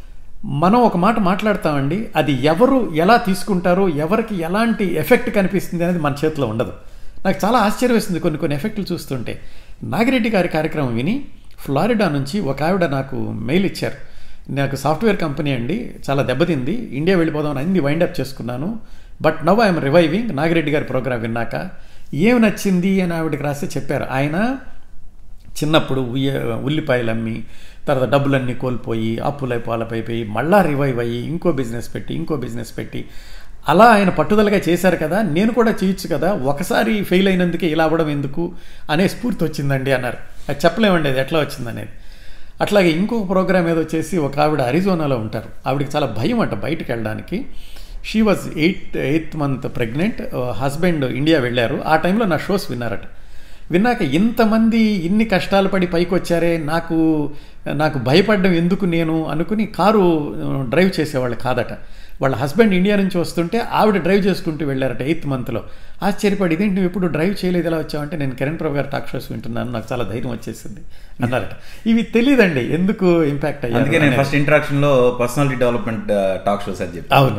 మనం ఒక మాట మాట్లాడతామండి అది ఎవరు ఎలా తీసుకుంటారో ఎవరికి ఎలాంటి ఎఫెక్ట్ కనిపిస్తుంది అనేది మన చేతిలో ఉండదు నాకు చాలా ఆశ్చర్యం వేస్తుంది కొన్ని కొన్ని ఎఫెక్ట్లు చూస్తుంటే నాగిరెడ్డి గారి కార్యక్రమం విని ఫ్లారిడా నుంచి ఒక ఆవిడ నాకు మెయిల్ ఇచ్చారు నాకు సాఫ్ట్వేర్ కంపెనీ అండి చాలా దెబ్బతింది ఇండియా వెళ్ళిపోదామని అన్ని వైండప్ చేసుకున్నాను but now I'm reviving Nagireddy గారి ప్రోగ్రామ్ విన్నాక ఏం నచ్చింది అని ఆవిడకి రాస్తే చెప్పారు ఆయన చిన్నప్పుడు ఉయ్య ఉల్లిపాయలు అమ్మి తర్వాత డబ్బులన్నీ కోల్పోయి అప్పులై పాలపైపోయి మళ్ళా రివైవ్ అయ్యి ఇంకో బిజినెస్ పెట్టి ఇంకో బిజినెస్ పెట్టి అలా ఆయన పట్టుదలగా చేశారు కదా నేను కూడా చేయొచ్చు కదా ఒకసారి ఫెయిల్ అయినందుకే ఇలా అవ్వడం ఎందుకు అనే స్ఫూర్తి వచ్చిందండి అన్నారు అది చెప్పలేమండి అది ఎట్లా వచ్చిందనేది అట్లాగే ఇంకొక ప్రోగ్రామ్ ఏదో చేసి ఒక ఆవిడ అరిజోనాలో ఉంటారు ఆవిడకి చాలా భయం అంట బయటకు వెళ్ళడానికి she was eighth eighth month pregnant husband India వెళ్ళారు ఆ టైంలో నా షోస్ విన్నారట విన్నాక ఇంతమంది ఇన్ని కష్టాలు పడి పైకి వచ్చారే నాకు నాకు భయపడడం ఎందుకు నేను అనుకుని కారు డ్రైవ్ చేసేవాళ్ళు కాదట వాళ్ళ హస్బెండ్ ఇండియా నుంచి వస్తుంటే ఆవిడ డ్రైవ్ చేసుకుంటూ వెళ్ళారట ఎయిత్ మంత్లో ఆశ్చర్యపడి ఇదేంటి నువ్వు ఎప్పుడు డ్రైవ్ చేయలేదు ఎలా వచ్చావంటే నేను కిరణ్ ప్రభు గారు టాక్ షోస్ వింటున్నాను నాకు చాలా ధైర్యం వచ్చేసింది అన్నారట ఇవి తెలియదండి ఎందుకు ఇంపాక్ట్ అందుకే నేను అయ్యారు ఫస్ట్ ఇంట్రాక్షన్ లో పర్సనాలిటీ డెవలప్మెంట్ టాక్ షోస్ అని చెప్పి అవును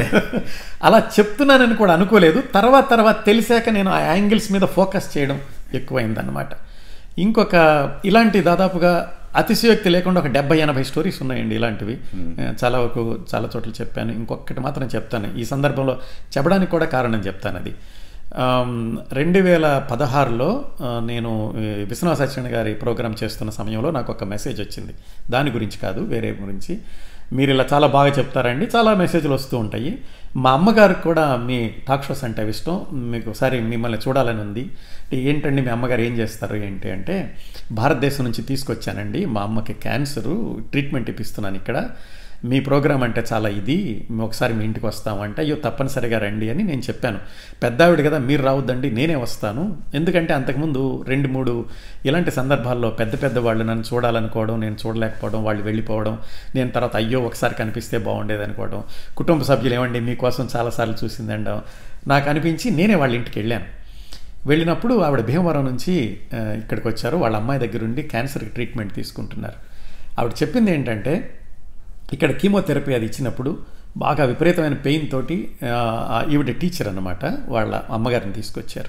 అలా చెప్తున్నానని కూడా అనుకోలేదు తర్వాత తర్వాత తెలిసాక నేను ఆ యాంగిల్స్ మీద ఫోకస్ చేయడం ఎక్కువైందన్నమాట ఇంకొక ఇలాంటి దాదాపుగా అతిశయోక్తి లేకుండా ఒక డెబ్బై ఎనభై స్టోరీస్ ఉన్నాయండి ఇలాంటివి చాలా వరకు చాలా చోట్ల చెప్పాను ఇంకొకటి మాత్రం చెప్తాను ఈ సందర్భంలో చెప్పడానికి కూడా కారణం చెప్తాను అది ఆమ్, రెండు వేల పదహారులో ఆ, నేను ఈ విశ్వనాథ సత్యనారాయణ గారి ప్రోగ్రామ్ చేస్తున్న సమయంలో నాకు ఒక మెసేజ్ వచ్చింది దాని గురించి కాదు వేరే గురించి మీరు ఇలా చాలా బాగా చెప్తారండి చాలా మెసేజ్లు వస్తూ ఉంటాయి మా అమ్మగారికి కూడా మీ టాక్ షోస్ అంటే అవి ఇష్టం మీకు ఒకసారి మిమ్మల్ని చూడాలని ఉంది అంటే ఏంటండి మీ అమ్మగారు ఏం చేస్తారు ఏంటి అంటే భారతదేశం నుంచి తీసుకొచ్చానండి మా అమ్మకి క్యాన్సరు ట్రీట్మెంట్ ఇప్పిస్తున్నాను ఇక్కడ మీ ప్రోగ్రామ్ అంటే చాలా ఇది మేము ఒకసారి మీ ఇంటికి వస్తామంటే అయ్యో తప్పనిసరిగా రండి అని నేను చెప్పాను పెద్దావిడ కదా మీరు రావద్దండి నేనే వస్తాను ఎందుకంటే అంతకుముందు రెండు మూడు ఇలాంటి సందర్భాల్లో పెద్ద పెద్ద వాళ్ళు నన్ను చూడాలనుకోవడం నేను చూడలేకపోవడం వాళ్ళు వెళ్ళిపోవడం నేను తర్వాత అయ్యో ఒకసారి కనిపిస్తే బాగుండేది అనుకోవడం కుటుంబ సభ్యులు ఏమండి మీకోసం చాలాసార్లు చూసిందండం నాకు అనిపించి నేనే వాళ్ళ ఇంటికి వెళ్ళాను వెళ్ళినప్పుడు ఆవిడ భీమవరం నుంచి ఆ, ఇక్కడికి వచ్చారు వాళ్ళ అమ్మాయి దగ్గర ఉండి క్యాన్సర్కి ట్రీట్మెంట్ తీసుకుంటున్నారు ఆవిడ చెప్పింది ఏంటంటే ఇక్కడ కీమోథెరపీ అది ఇచ్చినప్పుడు బాగా విపరీతమైన పెయిన్ తోటి ఆ, ఆ ఈవిడ టీచర్ అన్నమాట వాళ్ళ అమ్మగారిని తీసుకొచ్చారు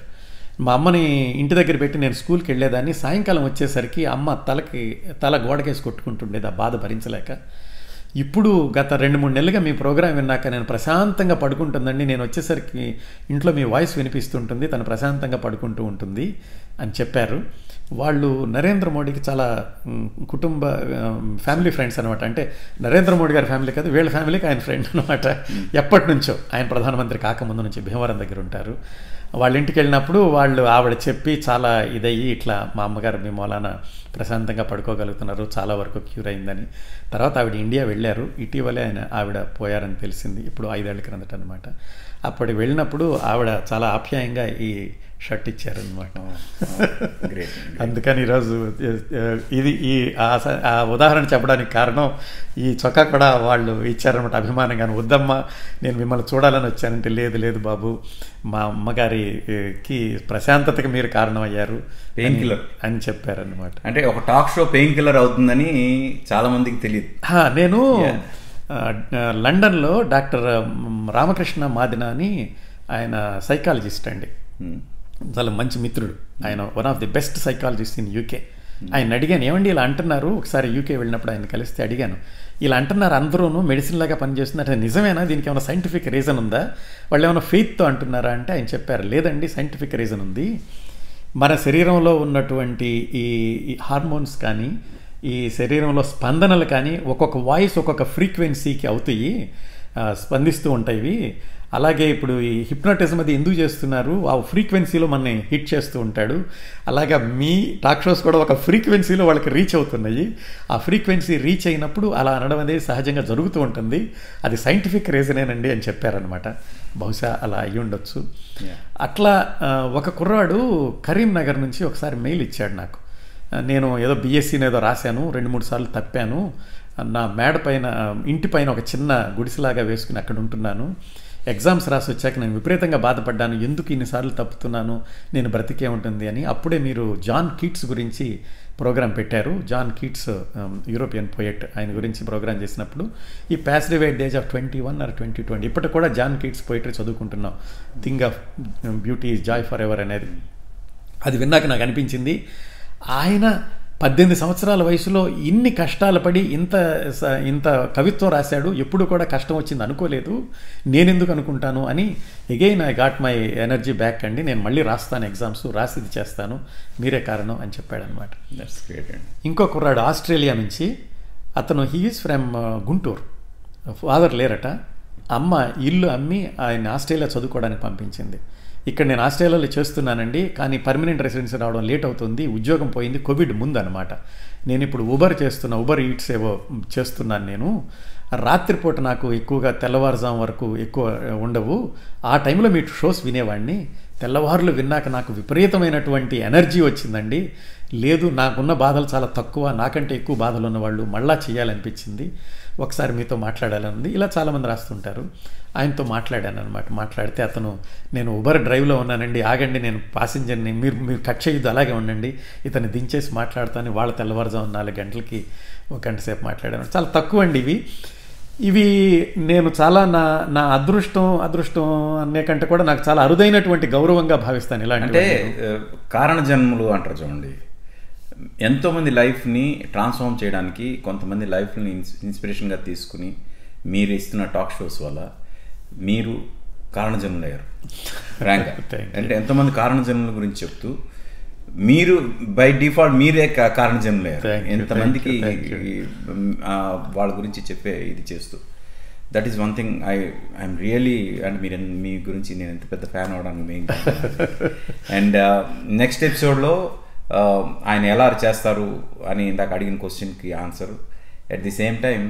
మా అమ్మని ఇంటి దగ్గర పెట్టి నేను స్కూల్కి వెళ్ళేదాన్ని సాయంకాలం వచ్చేసరికి అమ్మ తలకి తల గోడకేసి కొట్టుకుంటుండేది ఆ బాధ భరించలేక ఇప్పుడు గత రెండు మూడు నెలలుగా మీ ప్రోగ్రాం విన్నాక నేను ప్రశాంతంగా పడుకుంటుందండి నేను వచ్చేసరికి ఇంట్లో మీ వాయిస్ వినిపిస్తుంటుంది తను ప్రశాంతంగా పడుకుంటూ ఉంటుంది అని చెప్పారు వాళ్ళు నరేంద్ర మోడీకి చాలా మ్, కుటుంబ ఫ్యామిలీ ఫ్రెండ్స్ అనమాట అంటే నరేంద్ర మోడీ గారి ఫ్యామిలీ కాదు వీళ్ళ ఫ్యామిలీకి ఆయన ఫ్రెండ్ అనమాట ఎప్పటి నుంచో ఆయన ప్రధానమంత్రి కాకముందు నుంచి భీమవరం దగ్గర ఉంటారు వాళ్ళ ఇంటికి వెళ్ళినప్పుడు వాళ్ళు ఆవిడ చెప్పి చాలా ఇదయ్యి ఇట్లా మా అమ్మగారు మీ మూలాన ప్రశాంతంగా పడుకోగలుగుతున్నారు చాలా వరకు క్యూర్ అయిందని తర్వాత ఆవిడ ఇండియా వెళ్ళారు ఇటీవలే ఆయన ఆవిడ పోయారని తెలిసింది ఇప్పుడు ఐదేళ్ల క్రిందట అనమాట అప్పటికి వెళ్ళినప్పుడు ఆవిడ చాలా ఆప్యాయంగా ఈ షర్ట్ ఇచ్చారనమాట గ్రేట్ అందుకని ఈరోజు ఆ, ఇది ఈ ఆ స- ఆ ఉదాహరణ చెప్పడానికి కారణం ఈ చొక్కా కూడా వాళ్ళు ఇచ్చారనమాట అభిమానంగా వద్దమ్మా నేను మిమ్మల్ని చూడాలని వచ్చానంటే లేదు లేదు బాబు మా అమ్మగారికి ప్రశాంతతకి మీరు కారణమయ్యారు Pain killer. అని చెప్పారనమాట అంటే ఒక టాక్ షో పెయిన్ కిల్లర్ అవుతుందని చాలా మందికి తెలియదు హా, నేను Yeah. ఆ, లండన్లో డాక్టర్ మ్, రామకృష్ణ మాదిన అని ఆయన సైకాలజిస్ట్ అండి Hmm. చాలా మంచి మిత్రుడు ఆయన one of the best psychologist in UK ఆయన అడిగాను ఏమండి ఇలా అంటున్నారు ఒకసారి యూకే వెళ్ళినప్పుడు ఆయన కలిస్తే అడిగాను ఇలా అంటున్నారు అందరూను మెడిసిన్ లాగా పనిచేస్తున్నారు నిజమేనా దీనికి ఏమైనా సైంటిఫిక్ రీజన్ ఉందా వాళ్ళు ఏమైనా ఫెయిత్తో అంటున్నారా అంటే ఆయన చెప్పారు లేదండి సైంటిఫిక్ రీజన్ ఉంది మన శరీరంలో ఉన్నటువంటి ఈ ఈ హార్మోన్స్ కానీ ఈ శరీరంలో స్పందనలు కానీ ఒక్కొక్క వాయిస్ ఒక్కొక్క ఫ్రీక్వెన్సీకి అవుతాయి ఆ, స్పందిస్తూ ఉంటాయి ఇవి. అలాగే ఇప్పుడు ఈ హిప్నోటిజం అది ఎందుకు చేస్తున్నారు ఆ ఫ్రీక్వెన్సీలో మనని హిట్ చేస్తూ ఉంటాడు అలాగా మీ టాక్ షోస్ కూడా ఒక ఫ్రీక్వెన్సీలో వాళ్ళకి రీచ్ అవుతున్నాయి ఆ ఫ్రీక్వెన్సీ రీచ్ అయినప్పుడు అలా అనడం అనేది సహజంగా జరుగుతూ ఉంటుంది అది సైంటిఫిక్ రీజనేనండి అని చెప్పారనమాట బహుశా అలా అయ్యి ఉండొచ్చు Yeah. అట్లా ఆ, ఒక కుర్రాడు కరీంనగర్ నుంచి ఒకసారి మెయిల్ ఇచ్చాడు నాకు ఆ, నేను ఏదో బీఎస్సీని ఏదో రాశాను రెండు మూడు సార్లు తప్పాను నా మేడ పైన ఇంటి పైన ఒక చిన్న గుడిసెలాగా వేసుకుని అక్కడ ఉంటున్నాను ఎగ్జామ్స్ రాసి వచ్చాక నేను విపరీతంగా బాధపడ్డాను ఎందుకు ఇన్నిసార్లు తప్పుతున్నాను నేను బ్రతికే ఉంటుంది అని అప్పుడే మీరు జాన్ కీట్స్ గురించి ప్రోగ్రాం పెట్టారు జాన్ కీట్స్ యూరోపియన్ పోయెట్ ఆయన గురించి ప్రోగ్రాం చేసినప్పుడు ఈ passive at age of twenty one or twenty twenty ఇప్పటికి కూడా జాన్ కీట్స్ పోయిటరీ చదువుకుంటున్నాం thing of beauty is joy for ever అనేది అది విన్నాక నాకు అనిపించింది ఆయన పద్దెనిమిది సంవత్సరాల వయసులో ఇన్ని కష్టాలు పడి ఇంత స- ఇంత కవిత్వం రాశాడు ఎప్పుడు కూడా కష్టం వచ్చింది అనుకోలేదు నేనెందుకు అనుకుంటాను అని again I got my energy back అండి నేను మళ్ళీ రాస్తాను ఎగ్జామ్స్ రాసి ఇది చేస్తాను మీరే కారణం అని చెప్పాడనమాట దట్స్ గ్రేట్ అండి ఇంకో కుర్రాడు ఆస్ట్రేలియా నుంచి అతను హీఈస్ ఫ్రమ్ గుంటూరు ఫాదర్ లేరట అమ్మ ఇల్లు అమ్మి ఆయన ఆస్ట్రేలియా చదువుకోవడానికి పంపించింది ఇక్కడ నేను ఆస్ట్రేలియాలో చేస్తున్నానండి కానీ పర్మనెంట్ రెసిడెన్సీ రావడం లేట్ అవుతుంది ఉద్యోగం పోయింది కోవిడ్ ముందు అనమాట నేను ఇప్పుడు ఉబర్ చేస్తున్నా ఉబర్ ఈట్స్ ఏవో చేస్తున్నాను నేను రాత్రిపూట నాకు ఎక్కువగా తెల్లవారుజాము వరకు ఎక్కువ ఉండవు ఆ టైంలో మీ షోస్ వినేవాడిని తెల్లవారులు విన్నాక నాకు విపరీతమైనటువంటి ఎనర్జీ వచ్చిందండి లేదు నాకున్న బాధలు చాలా తక్కువ నాకంటే ఎక్కువ బాధలు ఉన్నవాళ్ళు మళ్ళా చేయాలనిపించింది ఒకసారి మీతో మాట్లాడాలనుంది ఇలా చాలామంది రాస్తుంటారు ఆయనతో మాట్లాడాను అనమాట మాట్లాడితే అతను నేను ఉబర్ డ్రైవ్లో ఉన్నానండి ఆగండి నేను పాసింజర్ని మీరు మీరు కట్ చేయొద్దు అలాగే ఉండండి ఇతన్ని దించేసి మాట్లాడతాను వాళ్ళ తెల్లవారుజాము నాలుగు గంటలకి ఒక గంట సేపు మాట్లాడాను చాలా తక్కువ అండి ఇవి ఇవి నేను చాలా నా నా అదృష్టం అదృష్టం అనే కంటే కూడా నాకు చాలా అరుదైనటువంటి గౌరవంగా భావిస్తాను ఇలాంటి అంటే ఆ, కారణ జన్మలు అంటారు చూడండి ఎంతోమంది లైఫ్ని ట్రాన్స్ఫార్మ్ చేయడానికి కొంతమంది లైఫ్ని ఇన్స్ ఇన్స్పిరేషన్గా తీసుకుని మీరు ఇస్తున్న టాక్ షోస్ వల్ల మీరు కారణ జన్మలు అయ్యారు ఫ్రాంక్గా Thank you. అంటే ఎంతోమంది కారణ జన్మల గురించి చెప్తూ మీరు బై డిఫాల్ట్ మీరే కా- కారణ జన్మలు Thank అయ్యారు you, ఎంతమందికి thank you, thank ఈ, ఆ, వాళ్ళ గురించి చెప్పే ఇది చేస్తూ that is one thing I I'm really and మీరు ఎన్- మీ గురించి నేను ఎంత పెద్ద ఫ్యాన్ అవడానికి మెయిన్ అండ్ నెక్స్ట్ ఎపిసోడ్లో ఆయన ఎలా చేస్తారు అని ఇందాక అడిగిన క్వశ్చన్కి answer at the same time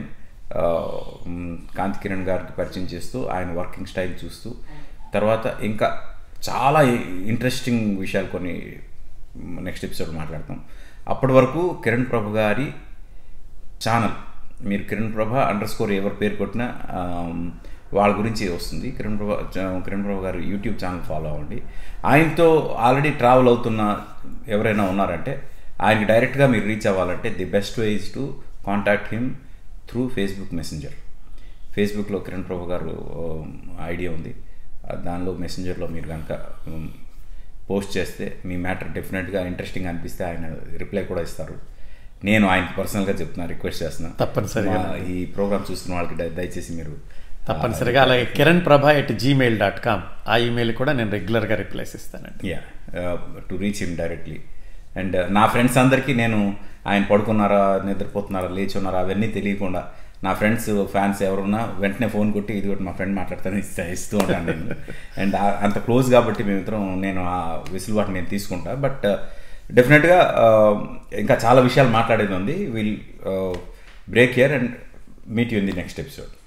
Kanti Kiran గారికి పరిచయం చేస్తూ ఆయన వర్కింగ్ స్టైల్ చూస్తూ తర్వాత ఇంకా చాలా ఇంట్రెస్టింగ్ విషయాలు కొన్ని నెక్స్ట్ ఎపిసోడ్ మాట్లాడతాం అప్పటి వరకు కిరణ్ ప్రభు గారి ఛానల్ మీరు కిరణ్ ప్రభ అండర్ స్కోర్ ఎవరి పేరు కొట్టినా ఆమ్, వాళ్ళ గురించి వస్తుంది కిరణ్ ప్రభ చ- కిరణ్ ప్రభ గారు యూట్యూబ్ ఛానల్ ఫాలో అవ్వండి ఆయనతో ఆల్రెడీ ట్రావెల్ అవుతున్న ఎవరైనా ఉన్నారంటే ఆయనకి డైరెక్ట్గా మీరు రీచ్ అవ్వాలంటే the best way is to contact him through Facebook messenger ఫేస్బుక్లో కిరణ్ ప్రభు గారు ఐడియా ఉంది ఆ, దానిలో మెసెంజర్లో మీరు కనుక పోస్ట్ చేస్తే మీ మ్యాటర్ డెఫినెట్గా ఇంట్రెస్టింగ్ అనిపిస్తే ఆయన రిప్లై కూడా ఇస్తారు నేను ఆయనకి పర్సనల్గా చెప్తున్నా రిక్వెస్ట్ చేస్తున్నా తప్పనిసరిగా. మా ఈ ప్రోగ్రామ్ చూస్తున్న వాళ్ళకి దయ- దయచేసి మీరు తప్పనిసరిగా అలాగే Kiran Prabha at Gmail dot com ఆ ఈమెయిల్ కూడా నేను రెగ్యులర్గా రిప్లైస్ ఇస్తానండి yeah to reach him directly and నా ఫ్రెండ్స్ అందరికీ నేను ఆయన పడుకున్నారా నిద్రపోతున్నారా లేచి ఉన్నారా అవన్నీ తెలియకుండా నా ఫ్రెండ్స్ ఫ్యాన్స్ ఎవరున్నా వెంటనే ఫోన్ కొట్టి ఇది ఒకటి మా ఫ్రెండ్ మాట్లాడుతాను ఇస్తా ఇస్తూ ఉంటాను నేను అండ్ అంత క్లోజ్ కాబట్టి మేమిద్దరం నేను ఆ వెసులుబాటు నేను తీసుకుంటా బట్ డెఫినెట్గా ఇంకా చాలా విషయాలు మాట్లాడేది ఉంది will break here and meet you in the next episode